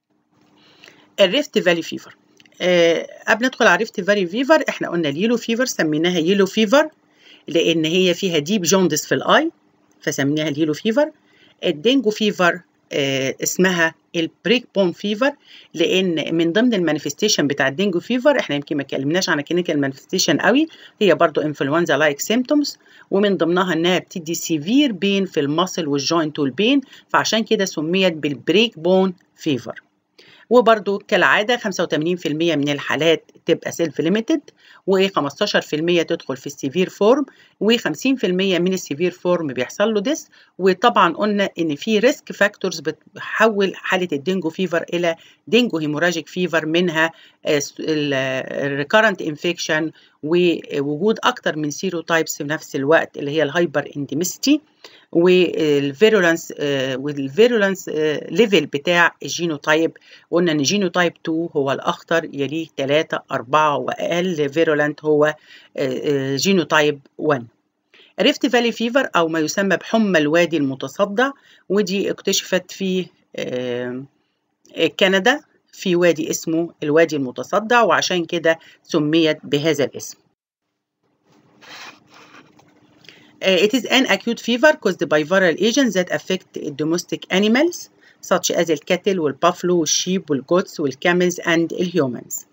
الريفت فالي فيفر أه قبل ندخل على ريفت فالي فيفر احنا قلنا اليلو فيفر سميناها يلو فيفر لان هي فيها ديب جوندس في الاي فسميناها اليلو فيفر الدينجو فيفر آه اسمها البريك بون فيفر لان من ضمن المانيفستيشن بتاع الدينجو فيفر احنا يمكن ما اتكلمناش عن كلينيكال مانيفستيشن قوي هي برضو انفلونزا لايك سيمتومز ومن ضمنها انها بتدي سيفير بين في الماسل والجوينت والبين فعشان كده سميت بالبريك بون فيفر وبرده كالعادة 85% من الحالات تبقى سيلف ليميتد و15% تدخل في السيفير فورم و50% من السيفير فورم بيحصل له ديس وطبعا قلنا ان في ريسك فاكتورز بتحول حالة الدينجو فيفر الى دينجو هيموراجيك فيفر منها الريكارنت انفكشن ووجود اكتر من سيروتايبس في نفس الوقت اللي هي الهايبر انديميستي والفيرولانس والفيرولانس ليفل بتاع الجينوتايب قلنا ان جينوتايب 2 هو الاخطر يليه 3 4 واقل فيرولانت هو جينوتايب 1 ريفت فالي فيفر او ما يسمى بحمى الوادي المتصدع ودي اكتشفت في كندا في وادي اسمه الوادي المتصدع وعشان كده سميت بهذا الاسم Uh, it is an acute fever caused by viral agents that affect domestic animals such as الكتل والبافلو والشيب والجوتس والكاملز and الهيومنز.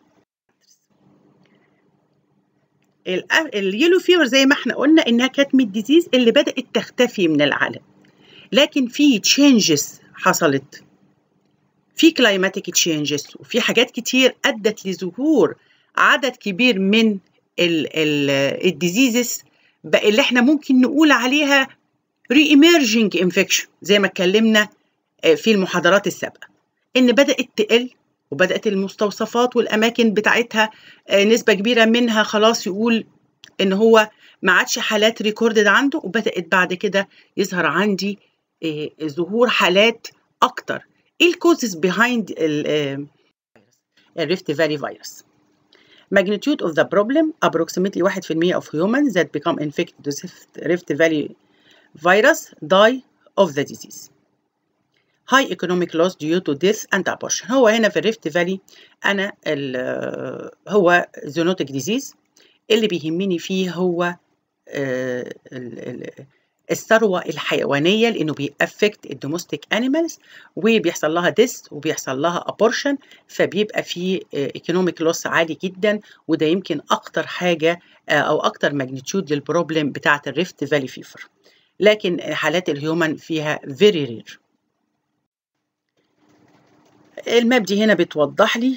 اليلو فيفر زي ما احنا قلنا انها كانت من الديزيز اللي بدأت تختفي من العالم. لكن في تشينجز حصلت في كلايماتيك تشينجز وفي حاجات كتير ادت لظهور عدد كبير من الديزيزز بقى اللي احنا ممكن نقول عليها ري ايمرجنج انفكشن زي ما اتكلمنا في المحاضرات السابقه ان بدات تقل وبدات المستوصفات والاماكن بتاعتها نسبه كبيره منها خلاص يقول ان هو ما عادش حالات ريكوردد عنده وبدات بعد كده يظهر عندي ظهور حالات اكتر ايه الكوزز بيهايند الريفت فالي فيروس magnitude of the problem approximately 1% of humans that become infected with Rift Valley virus die of the disease. High economic loss due to death and abortion. هو هنا في الريفت فالي أنا هو zoonotic disease اللي بيهمني فيه هو الثروة الحيوانية لأنه بيأفكت الدومستيك أنيمالز وبيحصل لها ديس وبيحصل لها أبورشن فبيبقى في ايكونوميك لوس عالي جدا وده يمكن أكتر حاجة أو أكتر ماجنتيود للبروبلم بتاعة الريفت فالي فيفر لكن حالات الهيومن فيها فيري رير الماب دي هنا بتوضح لي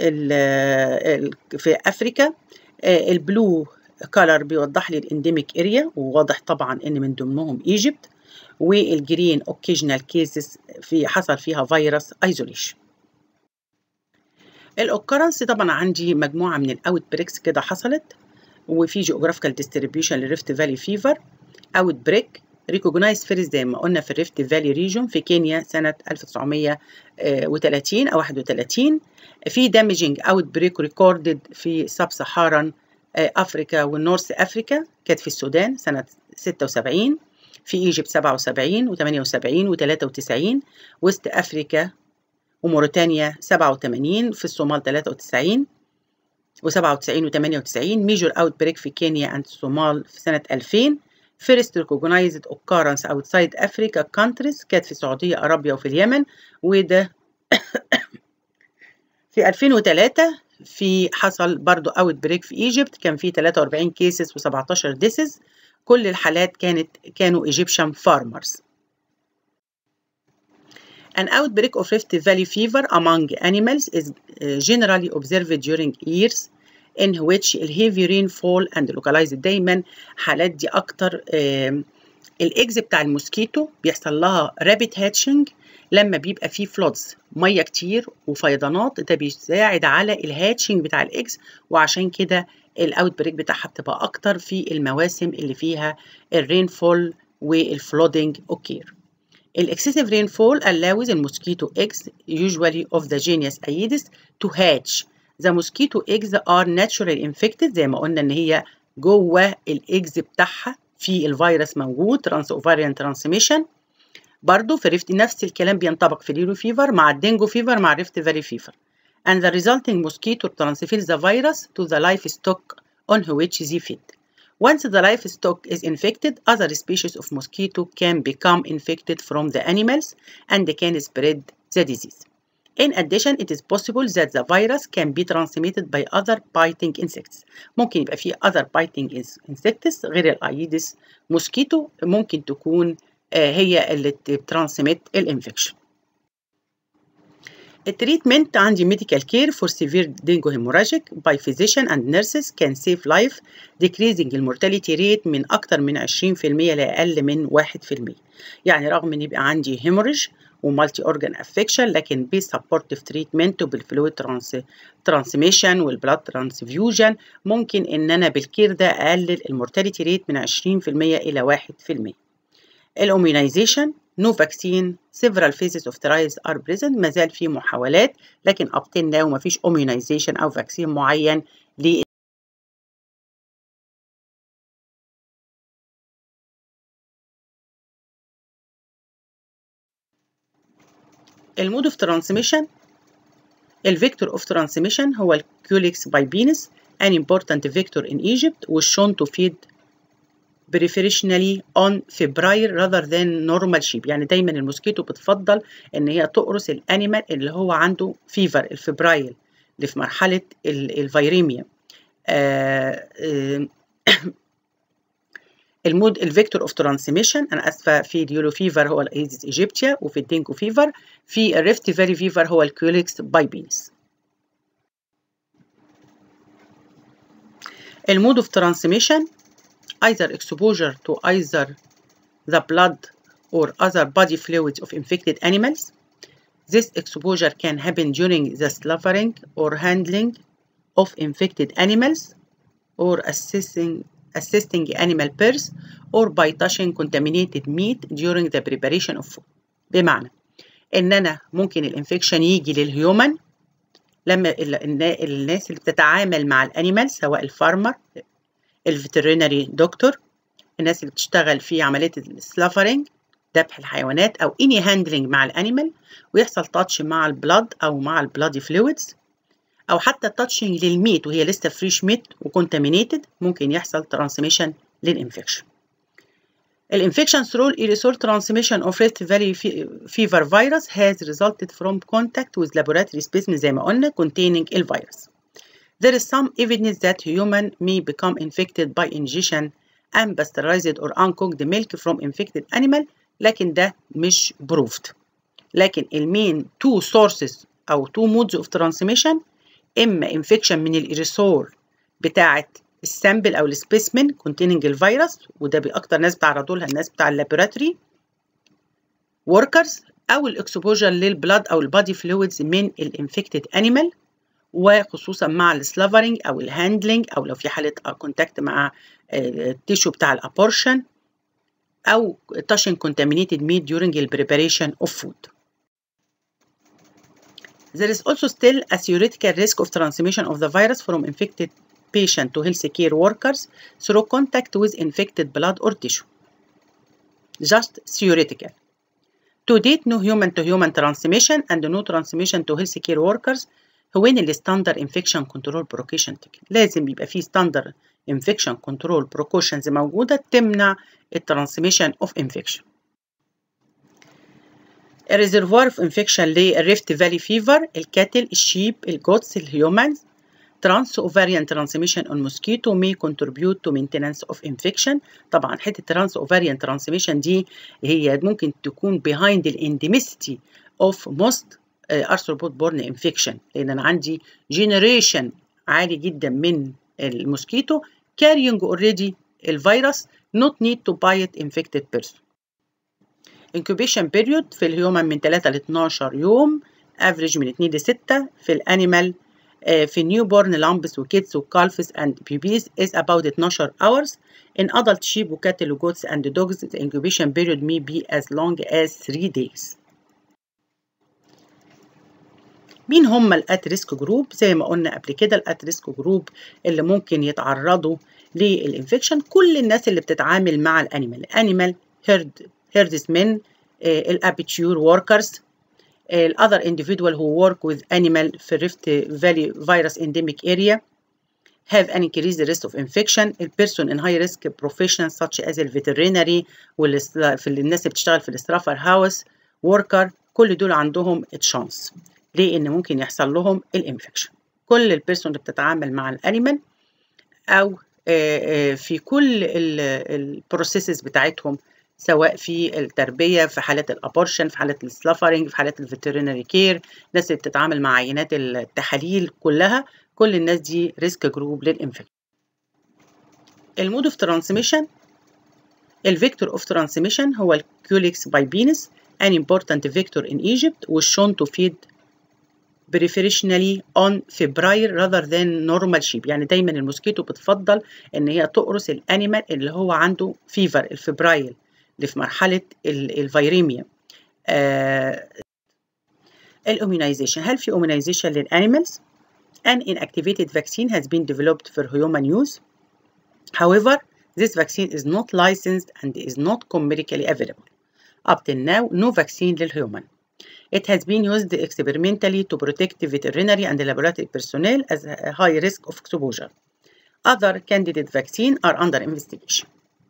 في أفريكا البلو كولر بيوضح لي الانديميك اريا وواضح طبعا ان من ضمنهم ايجيبت والجرين اوكيجنال كيسز في حصل فيها فيروس ايزوليشن الاوكرنس طبعا عندي مجموعه من الاوت بريكس كده حصلت وفي جيوغرافيكال ديستريبيوشن للريفت فالي فيفر اوت بريك ريكوجنايز فيرست زي ما قلنا في الريفت فالي ريجون في كينيا سنه 1930 او 31 في دامجنج اوت بريك ريكوردد في سب سهاران افريكا والنورث افريكا كانت في السودان سنه 76 في ايجيبت 77 و78 و93 وست افريكا وموريتانيا 87 في الصومال 93 و97 و98 ميجور اوت بريك في كينيا اند الصومال في سنة 2000 فيرست recognized occurrence outside Africa countries كانت في السعودية أرابيا وفي اليمن وده في 2003 في حصل برضو اوت بريك في ايجيبت كان في 43 كيسز و17 ديسز كل الحالات كانت كانوا ايجيبشن فارمرز An outbreak of Rift Valley fever among animals is generally observed during years in which heavy rainfall and localized دايما حالات دي اكتر الاكز بتاع الموسكيتو بيحصل لها رابت هاتشنج لما بيبقى فيه فلودز ميه كتير وفيضانات ده بيساعد على الهاتشنج بتاع الاكس وعشان كده الاوت بريك بتاعها بتبقى اكتر في المواسم اللي فيها الرينفول والفلودنج اوكير الاكسسيف rainfall allows the mosquito eggs usually of the genus Aedes to hatch the mosquito eggs are naturally infected زي ما قلنا ان هي جوه الاكز بتاعها في الفيروس موجود ترانس اوفاريان ترانسميشن برضه في ريفت نفس الكلام بينطبق في اليورو فيفر مع الدينجو فيفر مع ريفت فالي فيفر and the resulting mosquito transfers the virus to the livestock on which they feed. Once the livestock is infected, other species of mosquito can become infected from the animals and can spread the disease. In addition, it is possible that the virus can be transmitted by other biting insects. ممكن يبقى في other biting insects غير الايدس موسكيتو ممكن تكون هي اللي بترانسميت الانفكشن. التريتمنت عندي medical care for severe dengue hemorrhagic by physician and nurses can save life decreasing المورتاليتي rate من أكتر من 20% لأقل من 1% يعني رغم إن يبقى عندي hemorrhage ومالتي اورجان افكشن لكن بسبورتيف تريتمنت وبالفلويد ترانسميشن والبلاد ترانسفيوجن ممكن ان انا بالكير ده اقلل المورتاليتي ريت من 20% الى 1% الاميونيزيشن نو فاكسين several phases of trials are present ما زال في محاولات لكن up till now ما فيش immunization او فاكسين معين ل المود اوف ترانسميشن الفيكتور اوف ترانسميشن هو الكيوليكس بايبينس an important vector in Egypt was shown to feed preferentially on febrile rather than normal sheep يعني دايما الموسكيتو بتفضل ان هي تقرص الانيمال اللي هو عنده فيفر الفبرايل اللي في مرحله الفيريميا آه آه المود الفيكتور اوف ترانسميشن انا اسفه في اليولو فيفر هو الايديس ايجيبتيا وفي الدينجو فيفر في الريفت فالي فيفر هو الكيوليكس بايبينس المود اوف ترانسميشن either exposure to either the blood or other body fluids of infected animals. This exposure can happen during the slaughtering or handling of infected animals or assisting, assisting animal birth or by touching contaminated meat during the preparation of food. بمعنى ان انا ممكن الانفكشن يجي للهيومن لما الناس اللي بتتعامل مع الانيمال سواء الفارمر الفيترينري دكتور الناس اللي بتشتغل في عمليه السلافرنج ذبح الحيوانات او اني هاندلنج مع الانيمال ويحصل تاتش مع البلاد او مع البلادي فلويدز او حتى تاتشنج للميت وهي لسه فريش ميت وكونتامينيتد ممكن يحصل ترانسميشن للانفكشن الانفكشن through aerosol transmission of Rift Valley fever virus has resulted from contact with laboratory specimens زي ما قلنا containing الفيروس There is some evidence that human may become infected by ingestion unpasteurized or uncooked milk from infected animal لكن ده مش proved. لكن المين two sources أو two modes of transmission إما infection من الإيريسول بتاعة السامبل أو السبيسمن containing الفيروس وده بأكتر ناس بتعرضوا لها الناس بتاع اللابوراتوري workers أو الإكسبوجر للبلاد أو البادي فلويدز من الانفكتد أنيمال وخصوصا مع السلافرنج او الهاندلنج او لو في حاله كونتاكت مع التيشو بتاع الابورشن او touching contaminated meat during the preparation of food. There is also still a theoretical risk of transmission of the virus from infected patient to health care workers through contact with infected blood or tissue. just theoretical. To date, no human-to-human transmission and no transmission to healthcare workers when الستاندر infection control precaution technique. لازم يبقى في standard infection control precautions موجودة تمنع الترانسميشن of infection. الريزرفوار اوف انفكشن للريفت فالي فيفر الكاتل الشيب الجوتس الهيومنز trans ovarian transmission on mosquito may contribute to maintenance of infection طبعا حته trans ovarian transmission دي هي ممكن تكون behind the endemicity of most uh, arthropod borne infection لان انا عندي generation عالي جدا من الموسكيتو carrying already الفيروس not need to bite infected person incubation period في الهيومن من 3 ل 12 يوم average من 2 ل 6 في الانيمال في النيوبورن لامبس وكيدز وكالفز and babies is about 12 hours in adult sheep وكاتل وجوتس and dogs the incubation period may be as long as 3 days مين هم الات ريسك جروب زي ما قلنا قبل كده الات ريسك جروب اللي ممكن يتعرضوا للانفكشن كل الناس اللي بتتعامل مع الانيمال الانيمال هيرد هيردسمن الابيتيور وركرز other individual who work with animal في Rift Valley virus endemic area have an increased risk of infection. A person in high risk professions such as the veterinary في الناس اللي بتشتغل في الاسترافر هاوس worker كل دول عندهم تشانس ليه ان ممكن يحصل لهم الانفكشن كل البيرسون اللي بتتعامل مع الانيمال او في كل البروسيسز بتاعتهم سواء في التربية في حالات الأبورشن في حالات السلافرنج في حالات الفيترينري كير الناس اللي بتتعامل مع عينات التحاليل كلها كل الناس دي ريسك جروب للإنفكشن المود اوف ترانسميشن الفيكتور اوف ترانسميشن هو الكيوليكس بايبينس an important vector in Egypt was shown to feed preferentially on febrile rather than normal sheep يعني دايما الموسكيتو بتفضل ان هي تقرص الانيمال اللي هو عنده فيفر الفبرايل اللي في مرحلة الفيريميا آه الاميونيزيشن هل في اميونيزيشن للانيمالز An inactivated vaccine has been developed for human use. However, this vaccine is not licensed and is not commercially available. Up till now, no vaccine للhuman. It has been used experimentally to protect veterinary and laboratory personnel as a high risk of exposure. Other candidate vaccines are under investigation.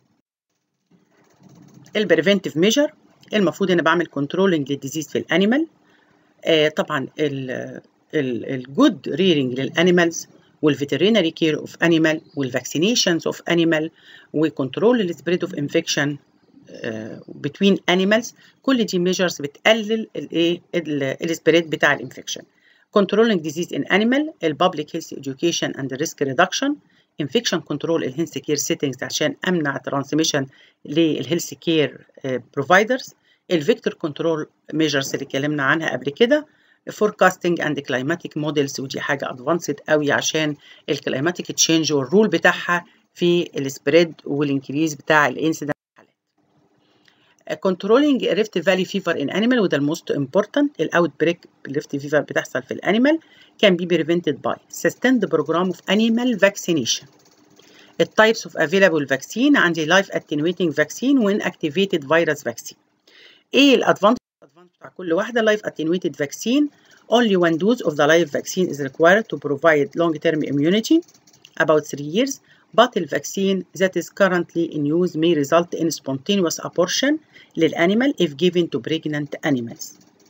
البريفنتيف ميجر المفروض انا بعمل كنترولنج للديزيز في الانيمال آه طبعا الجود ريرنج للانيمالز والفيترينري كير اوف انيمال والفاكسينيشنز اوف انيمال وكنترول السبريد اوف انفكشن بتوين انيمالز كل دي ميجرز بتقلل الايه السبريد بتاع الانفكشن controlling disease in animal البابليك هيلث education and risk reduction infection control الهيلث كير سيتنجز عشان امنع ترانسميشن للهيلث كير بروفايدرز الفيكتور كنترول ميجرز اللي اتكلمنا عنها قبل كده forecasting and climatic models ودي حاجه ادفانسد قوي عشان الكلايماتيك تشينج والرول بتاعها في السبريد والانكريز بتاع الانسيدنت controlling ريفت فالي فيفر in animal وده الموست important الاوت بريك ريفت فيفر بتحصل في الانيمال can be prevented by sustained program of animal vaccination التايبس اوف available vaccine عندي life attenuating vaccine وinactivated virus vaccine ايه الادفانتج بتاع كل واحده life attenuated vaccine only one dose of the live vaccine is required to provide long term immunity about 3 years but the vaccine that is currently in use may result in spontaneous abortion للanimal if given to pregnant animals.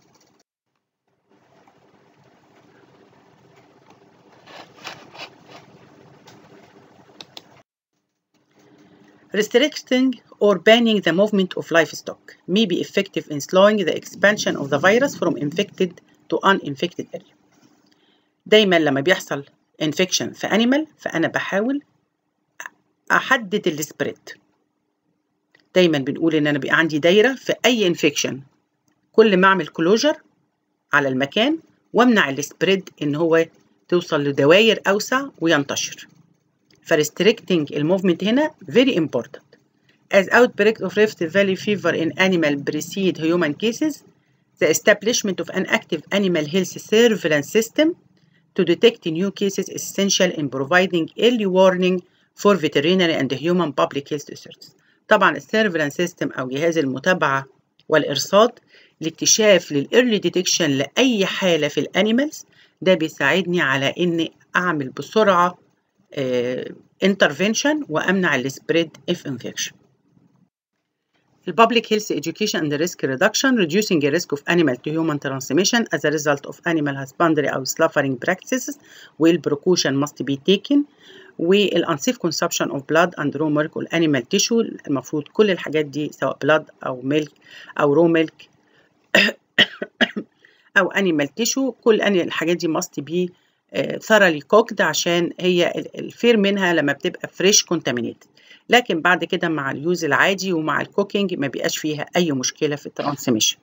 Restricting or banning the movement of livestock may be effective in slowing the expansion of the virus from infected to uninfected area. دايما لما بيحصل infection في animal فأنا بحاول احدد السبريد دايما بنقول ان انا بيبقى عندي دايره في اي انفكشن كل ما اعمل كلوجر على المكان وامنع السبريد ان هو توصل لدوائر اوسع وينتشر فريستريكتنج الموفمنت هنا very important as outbreak of Rift Valley fever in animal precede human cases the establishment of an active animal health surveillance system to detect new cases is essential in providing early warning for veterinary and human public health research. طبعا السيرفلانس سيستم أو جهاز المتابعة والإرصاد لاكتشاف للإيرلي ديتكشن لأي حالة في الأنيمالز ده بيساعدني على إني أعمل بسرعة انترفنشن وأمنع السبريد اف انفكشن The public health education and the risk reduction, reducing the risk of animal to human transmission as a result of animal husbandry أو slaughtering practices, well precaution must be taken, والunsafe consumption of blood and raw milk والanimal tissue المفروض كل الحاجات دي سواء blood أو milk أو raw milk أو animal tissue كل الحاجات دي must be thoroughly cooked عشان هي الفير منها لما بتبقى فريش contaminated لكن بعد كده مع اليوز العادي ومع الكوكينج ما بيبقاش فيها أي مشكلة في الترانسميشن.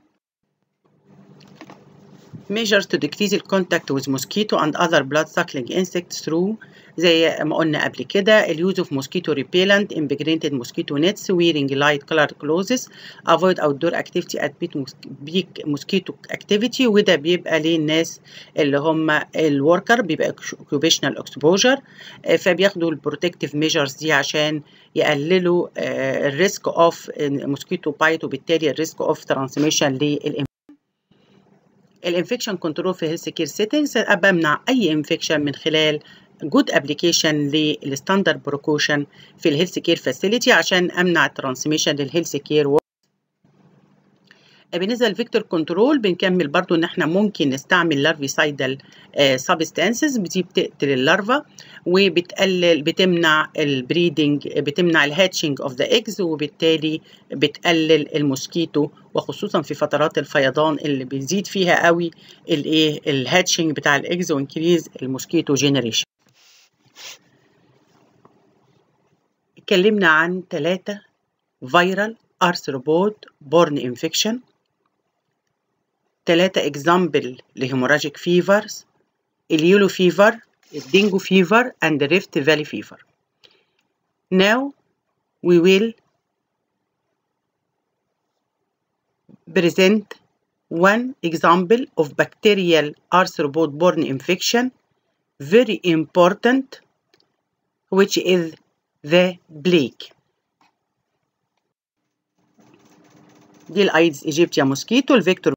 measures to decrease the contact with mosquito and other blood suckling insects through زي ما قلنا قبل كده ال use of mosquito repellent impregnated mosquito nets wearing light colored clothes avoid outdoor activity at peak mosquito activity وده بيبقى للناس اللي هم الوركر بيبقى occupational exposure فبياخدوا البروتكتيف measures دي عشان يقللوا الريسك اوف mosquito bite وبالتالي الريسك اوف ترانسميشن للانفكشن الانفكشن كنترول في هيلث كير سيتنجز بمنع اي انفكشن من خلال جود ابلكيشن للستاندرد بروكوشن في الهيلث كير فاسيلتي عشان امنع الترانسميشن للهيلث كير بالنسبه للفيكتور كنترول بنكمل برضو ان احنا ممكن نستعمل لارفيسايدال سبستانسز دي بتقتل اللارفا وبتقلل بتمنع البريدنج بتمنع الهاتشنج اوف ذا ايجز وبالتالي بتقلل الموسكيتو وخصوصا في فترات الفيضان اللي بيزيد فيها قوي الايه الهاتشنج بتاع الايجز وانكريز الموسكيتو جينيريشن اتكلمنا عن ثلاثة فيرال arthropod born infection ثلاثة example لهيموراجيك فيفرز اليولو فيفر الدينجو فيفر and the rift valley fever now we will present one example of bacterial arthropod borne infection very important which is the plague دي الايدز ايجيبتيا موسكيتو الفيكتور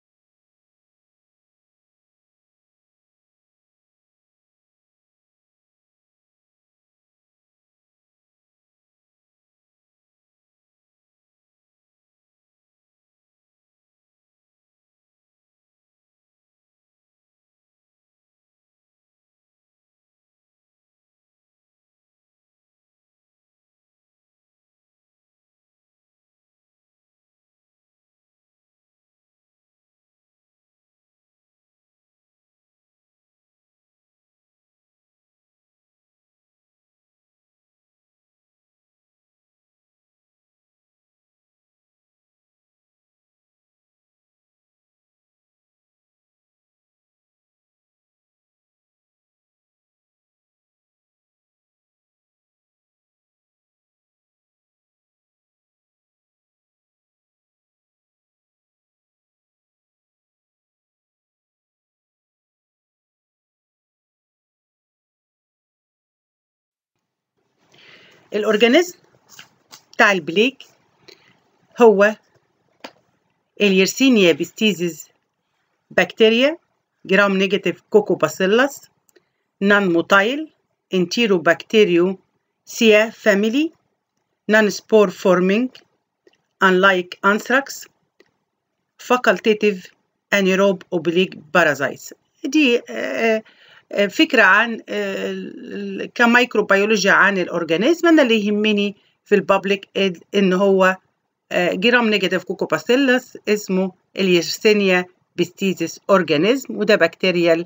الأورجانيزم بتاع البليك هو اليرسينيا بيستيزيز بكتيريا جرام نيجاتيف كوكوباسيلس نان موتايل انتيرو بكتيريو سيا فاميلي نان سبور فورمينج unlike anthrax facultative anaerobe oblique parasites دي آه فكرة عن كميكروبيولوجيا عن الأورجانيزم أنا اللي يهمني في البابليك إن هو جرام نيجاتيف كوكوباسيلس اسمه اليرسينيا بيستيزيس أورجانيزم وده بكتيريال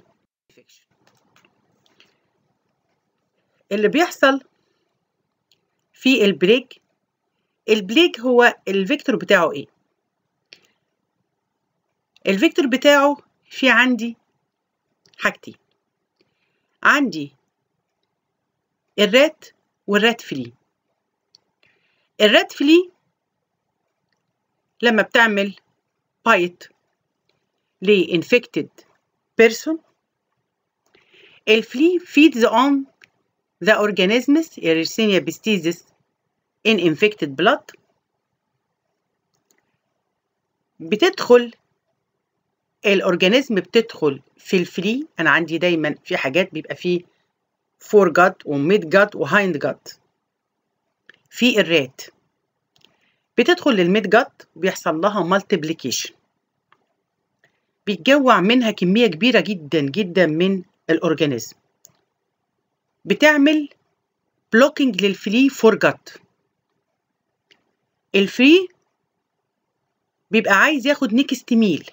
اللي بيحصل في البريك البليك هو الفيكتور بتاعه ايه الفيكتور بتاعه في عندي حاجتين عندي الرات والرات فلي الرات فلي لما بتعمل بايت لانفكتد بيرسون الفلي feeds on the organisms Yersinia pestis in infected blood بتدخل الأورجانيزم بتدخل في الفري أنا عندي دايما في حاجات بيبقى فيه فور جاد وميد جاد وهايند جاد في الرات بتدخل للميد جاد وبيحصل لها مالتيبليكيشن بيتجوع منها كمية كبيرة جدا جدا من الأورجانيزم بتعمل بلوكينج للفري فور جاد الفري بيبقى عايز ياخد نيكست ميل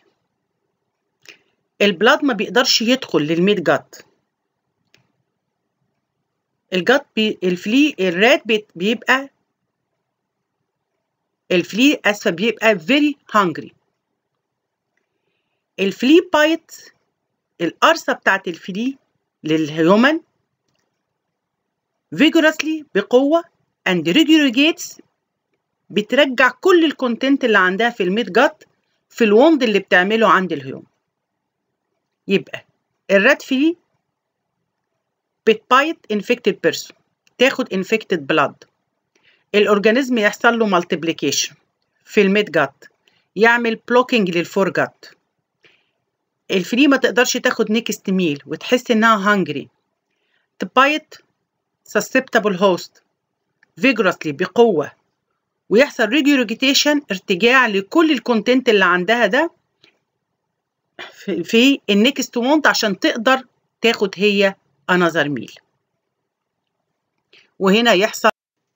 البلاد ما بيقدرش يدخل للميد جاد الجاد بي الفلي الرات بيبقى الفلي اسفه بيبقى very hungry الفلي بايت القرصة بتاعت الفلي للهيومن vigorously بقوة and regurgitates بترجع كل الكونتنت اللي عندها في الميت جات في الوند اللي بتعمله عند الهيومن يبقى الرات فلي بتبايت انفكتد بيرسون تاخد انفكتد بلاد الاورجانيزم يحصل له مالتيبليكيشن في الميد جات يعمل بلوكينج للفور جات الفري ما تقدرش تاخد نيكست ميل وتحس انها هانجري تبايت susceptible host vigorously بقوة ويحصل ريجوريجيتيشن ارتجاع لكل الكونتنت اللي عندها ده في, في النكست وونت عشان تقدر تاخد هي another meal وهنا يحصل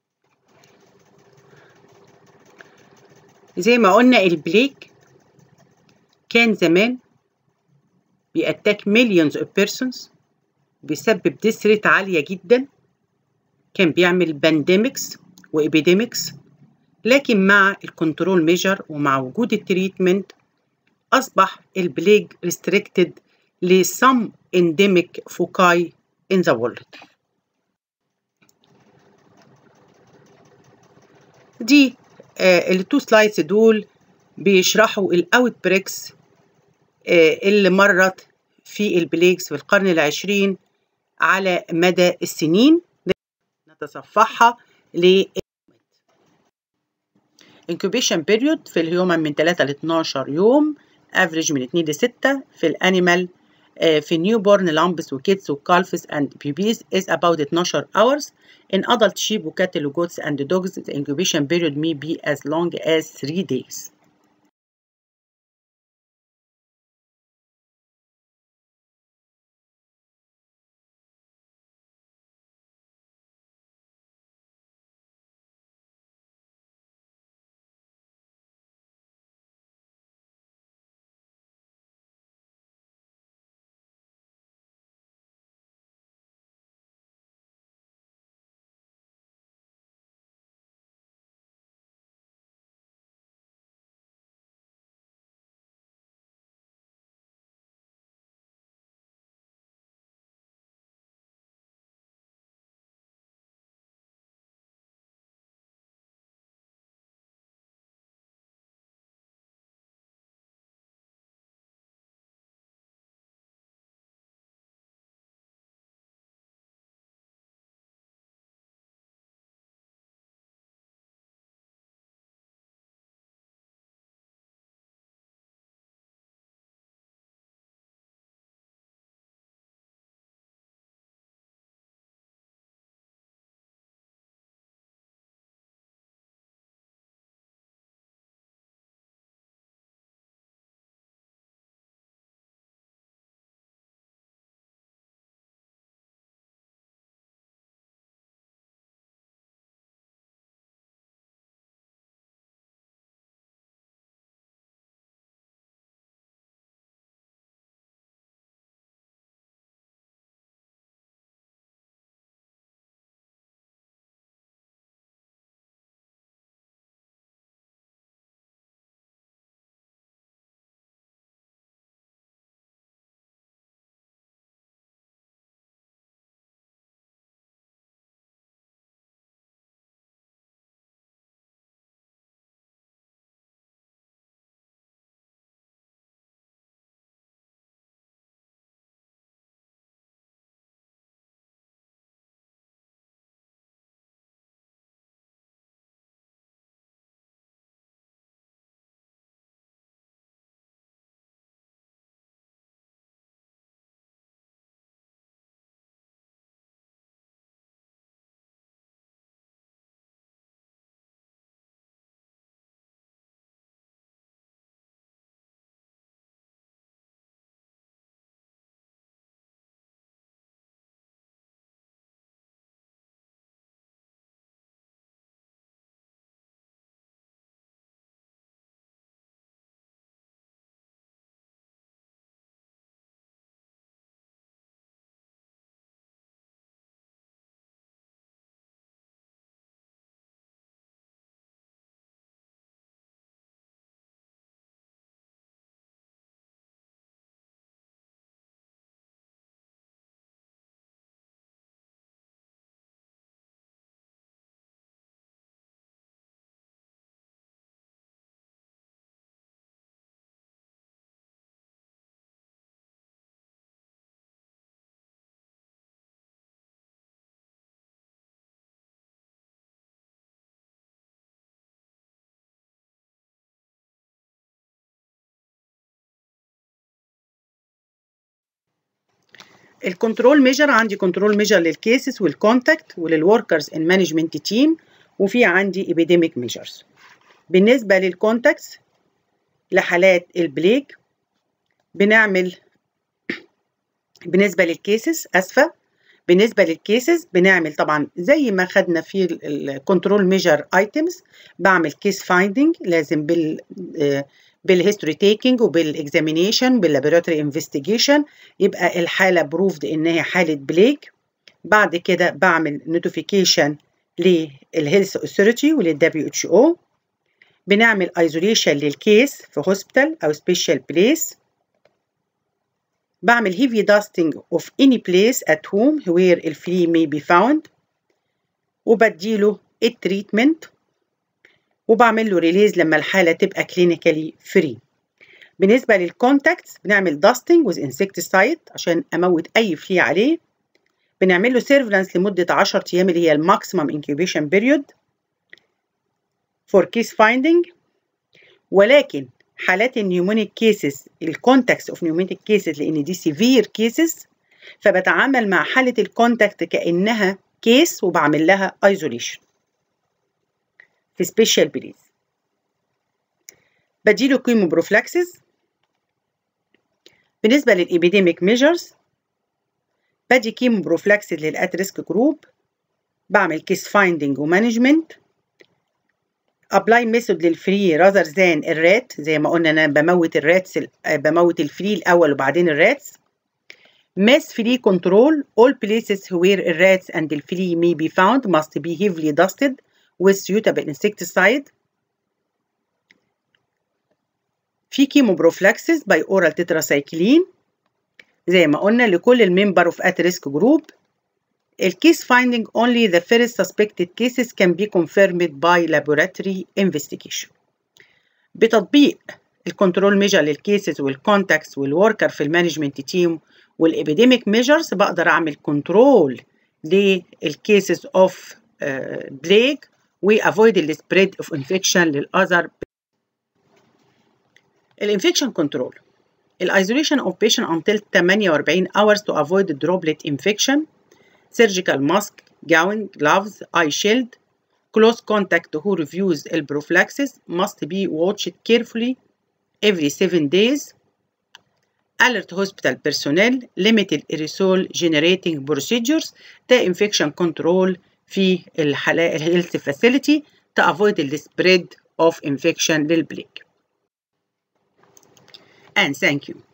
زي ما قلنا البليك كان زمان بيأتاك millions of persons بيسبب ديث ريت عالية جدا كان بيعمل بانديميكس وإبيديميكس لكن مع الكنترول ميجر ومع وجود التريتمنت أصبح البليج ريستريكتد لسم endemic foci in the world دي آه التو سلايدز دول بيشرحوا الاوت بريكس آه اللي مرت في البليجز في القرن العشرين على مدى السنين نتصفحها ل incubation period في الهيومن من 3 ل 12 يوم average من 2 ل 6 في الانيمال في newborn lambs وكيدز وكالفز and babies is about 12 hours in adult sheep وcattle goats and dogs the incubation period may be as long as 3 days الكنترول ميجر عندي كنترول ميجر للكيسز والكونتاكت وللوركرز ان مانجمنت تيم وفي عندي epidemic ميجرز بالنسبة للكونتاكتس لحالات البليك بنعمل بالنسبة للكيسز أسفة بالنسبة للكيسز بنعمل طبعا زي ما خدنا في الكنترول ميجر ايتمز بعمل كيس فايندنج لازم بال بالهيستوري تيكينج وبالاكزامينيشن باللابوراتوري انفستيجيشن يبقى الحاله بروفد ان هي حاله بليك بعد كده بعمل نوتيفيكيشن للهيلث اوثوريتي وللدبليو اتش او بنعمل ايزوليشن للكيس في هوسبيتال او سبيشال بليس بعمل heavy dusting of any place at home where الفلي may be found وبديله التريتمنت وبعمل له ريليز لما الحالة تبقى كلينيكالي فري بالنسبة للكونتاكتس بنعمل داستنج وذ انسكتسايد عشان اموت اي فلي عليه بنعمل له سيرفلانس لمدة 10 ايام اللي هي الماكسيمم انكيوبيشن بيريود فور كيس فايندنج ولكن حالات النيومونيك كيسز الكونتاكتس اوف نيومونيك كيسز لان دي سيفير كيسز فبتعامل مع حالة الكونتاكت كأنها كيس وبعمل لها ايزوليشن في سبيشال بليز بديله كيمو بروفلاكسز بالنسبة للإبيديميك ميجرز بدي كيمو بروفلاكسز للأت ريسك جروب بعمل كيس فايندنج ومانجمنت ابلاي ميثود للفري راذر ذان الرات زي ما قلنا انا بموت الراتس بموت الفري الاول وبعدين الراتس mass free control all places where rats and the flea may be found must be heavily dusted with suitable insecticide في كيموبروفلاكسس باي اورال تتراسايكلين زي ما قلنا لكل الممبر اوف ات ريسك جروب الكيس finding only the first suspected cases can be confirmed by laboratory investigation بتطبيق الكنترول ميجر للكيسز والكونتاكتس والوركر في المانجمنت تيم والابيديميك ميجرز بقدر اعمل كنترول للكيسز اوف بليج وافويد السبريد اوف انفكشن للاذر الانفكشن كنترول الايزوليشن اوف patient until 48 hours to avoid droplet infection surgical mask gown gloves eye shield close contact who reviews prophylaxis must be watched carefully every 7 days alert hospital personnel limited aerosol generating procedures ده infection control في الحالات الهيلث فاسيلتي to avoid the spread of infection للبليك and thank you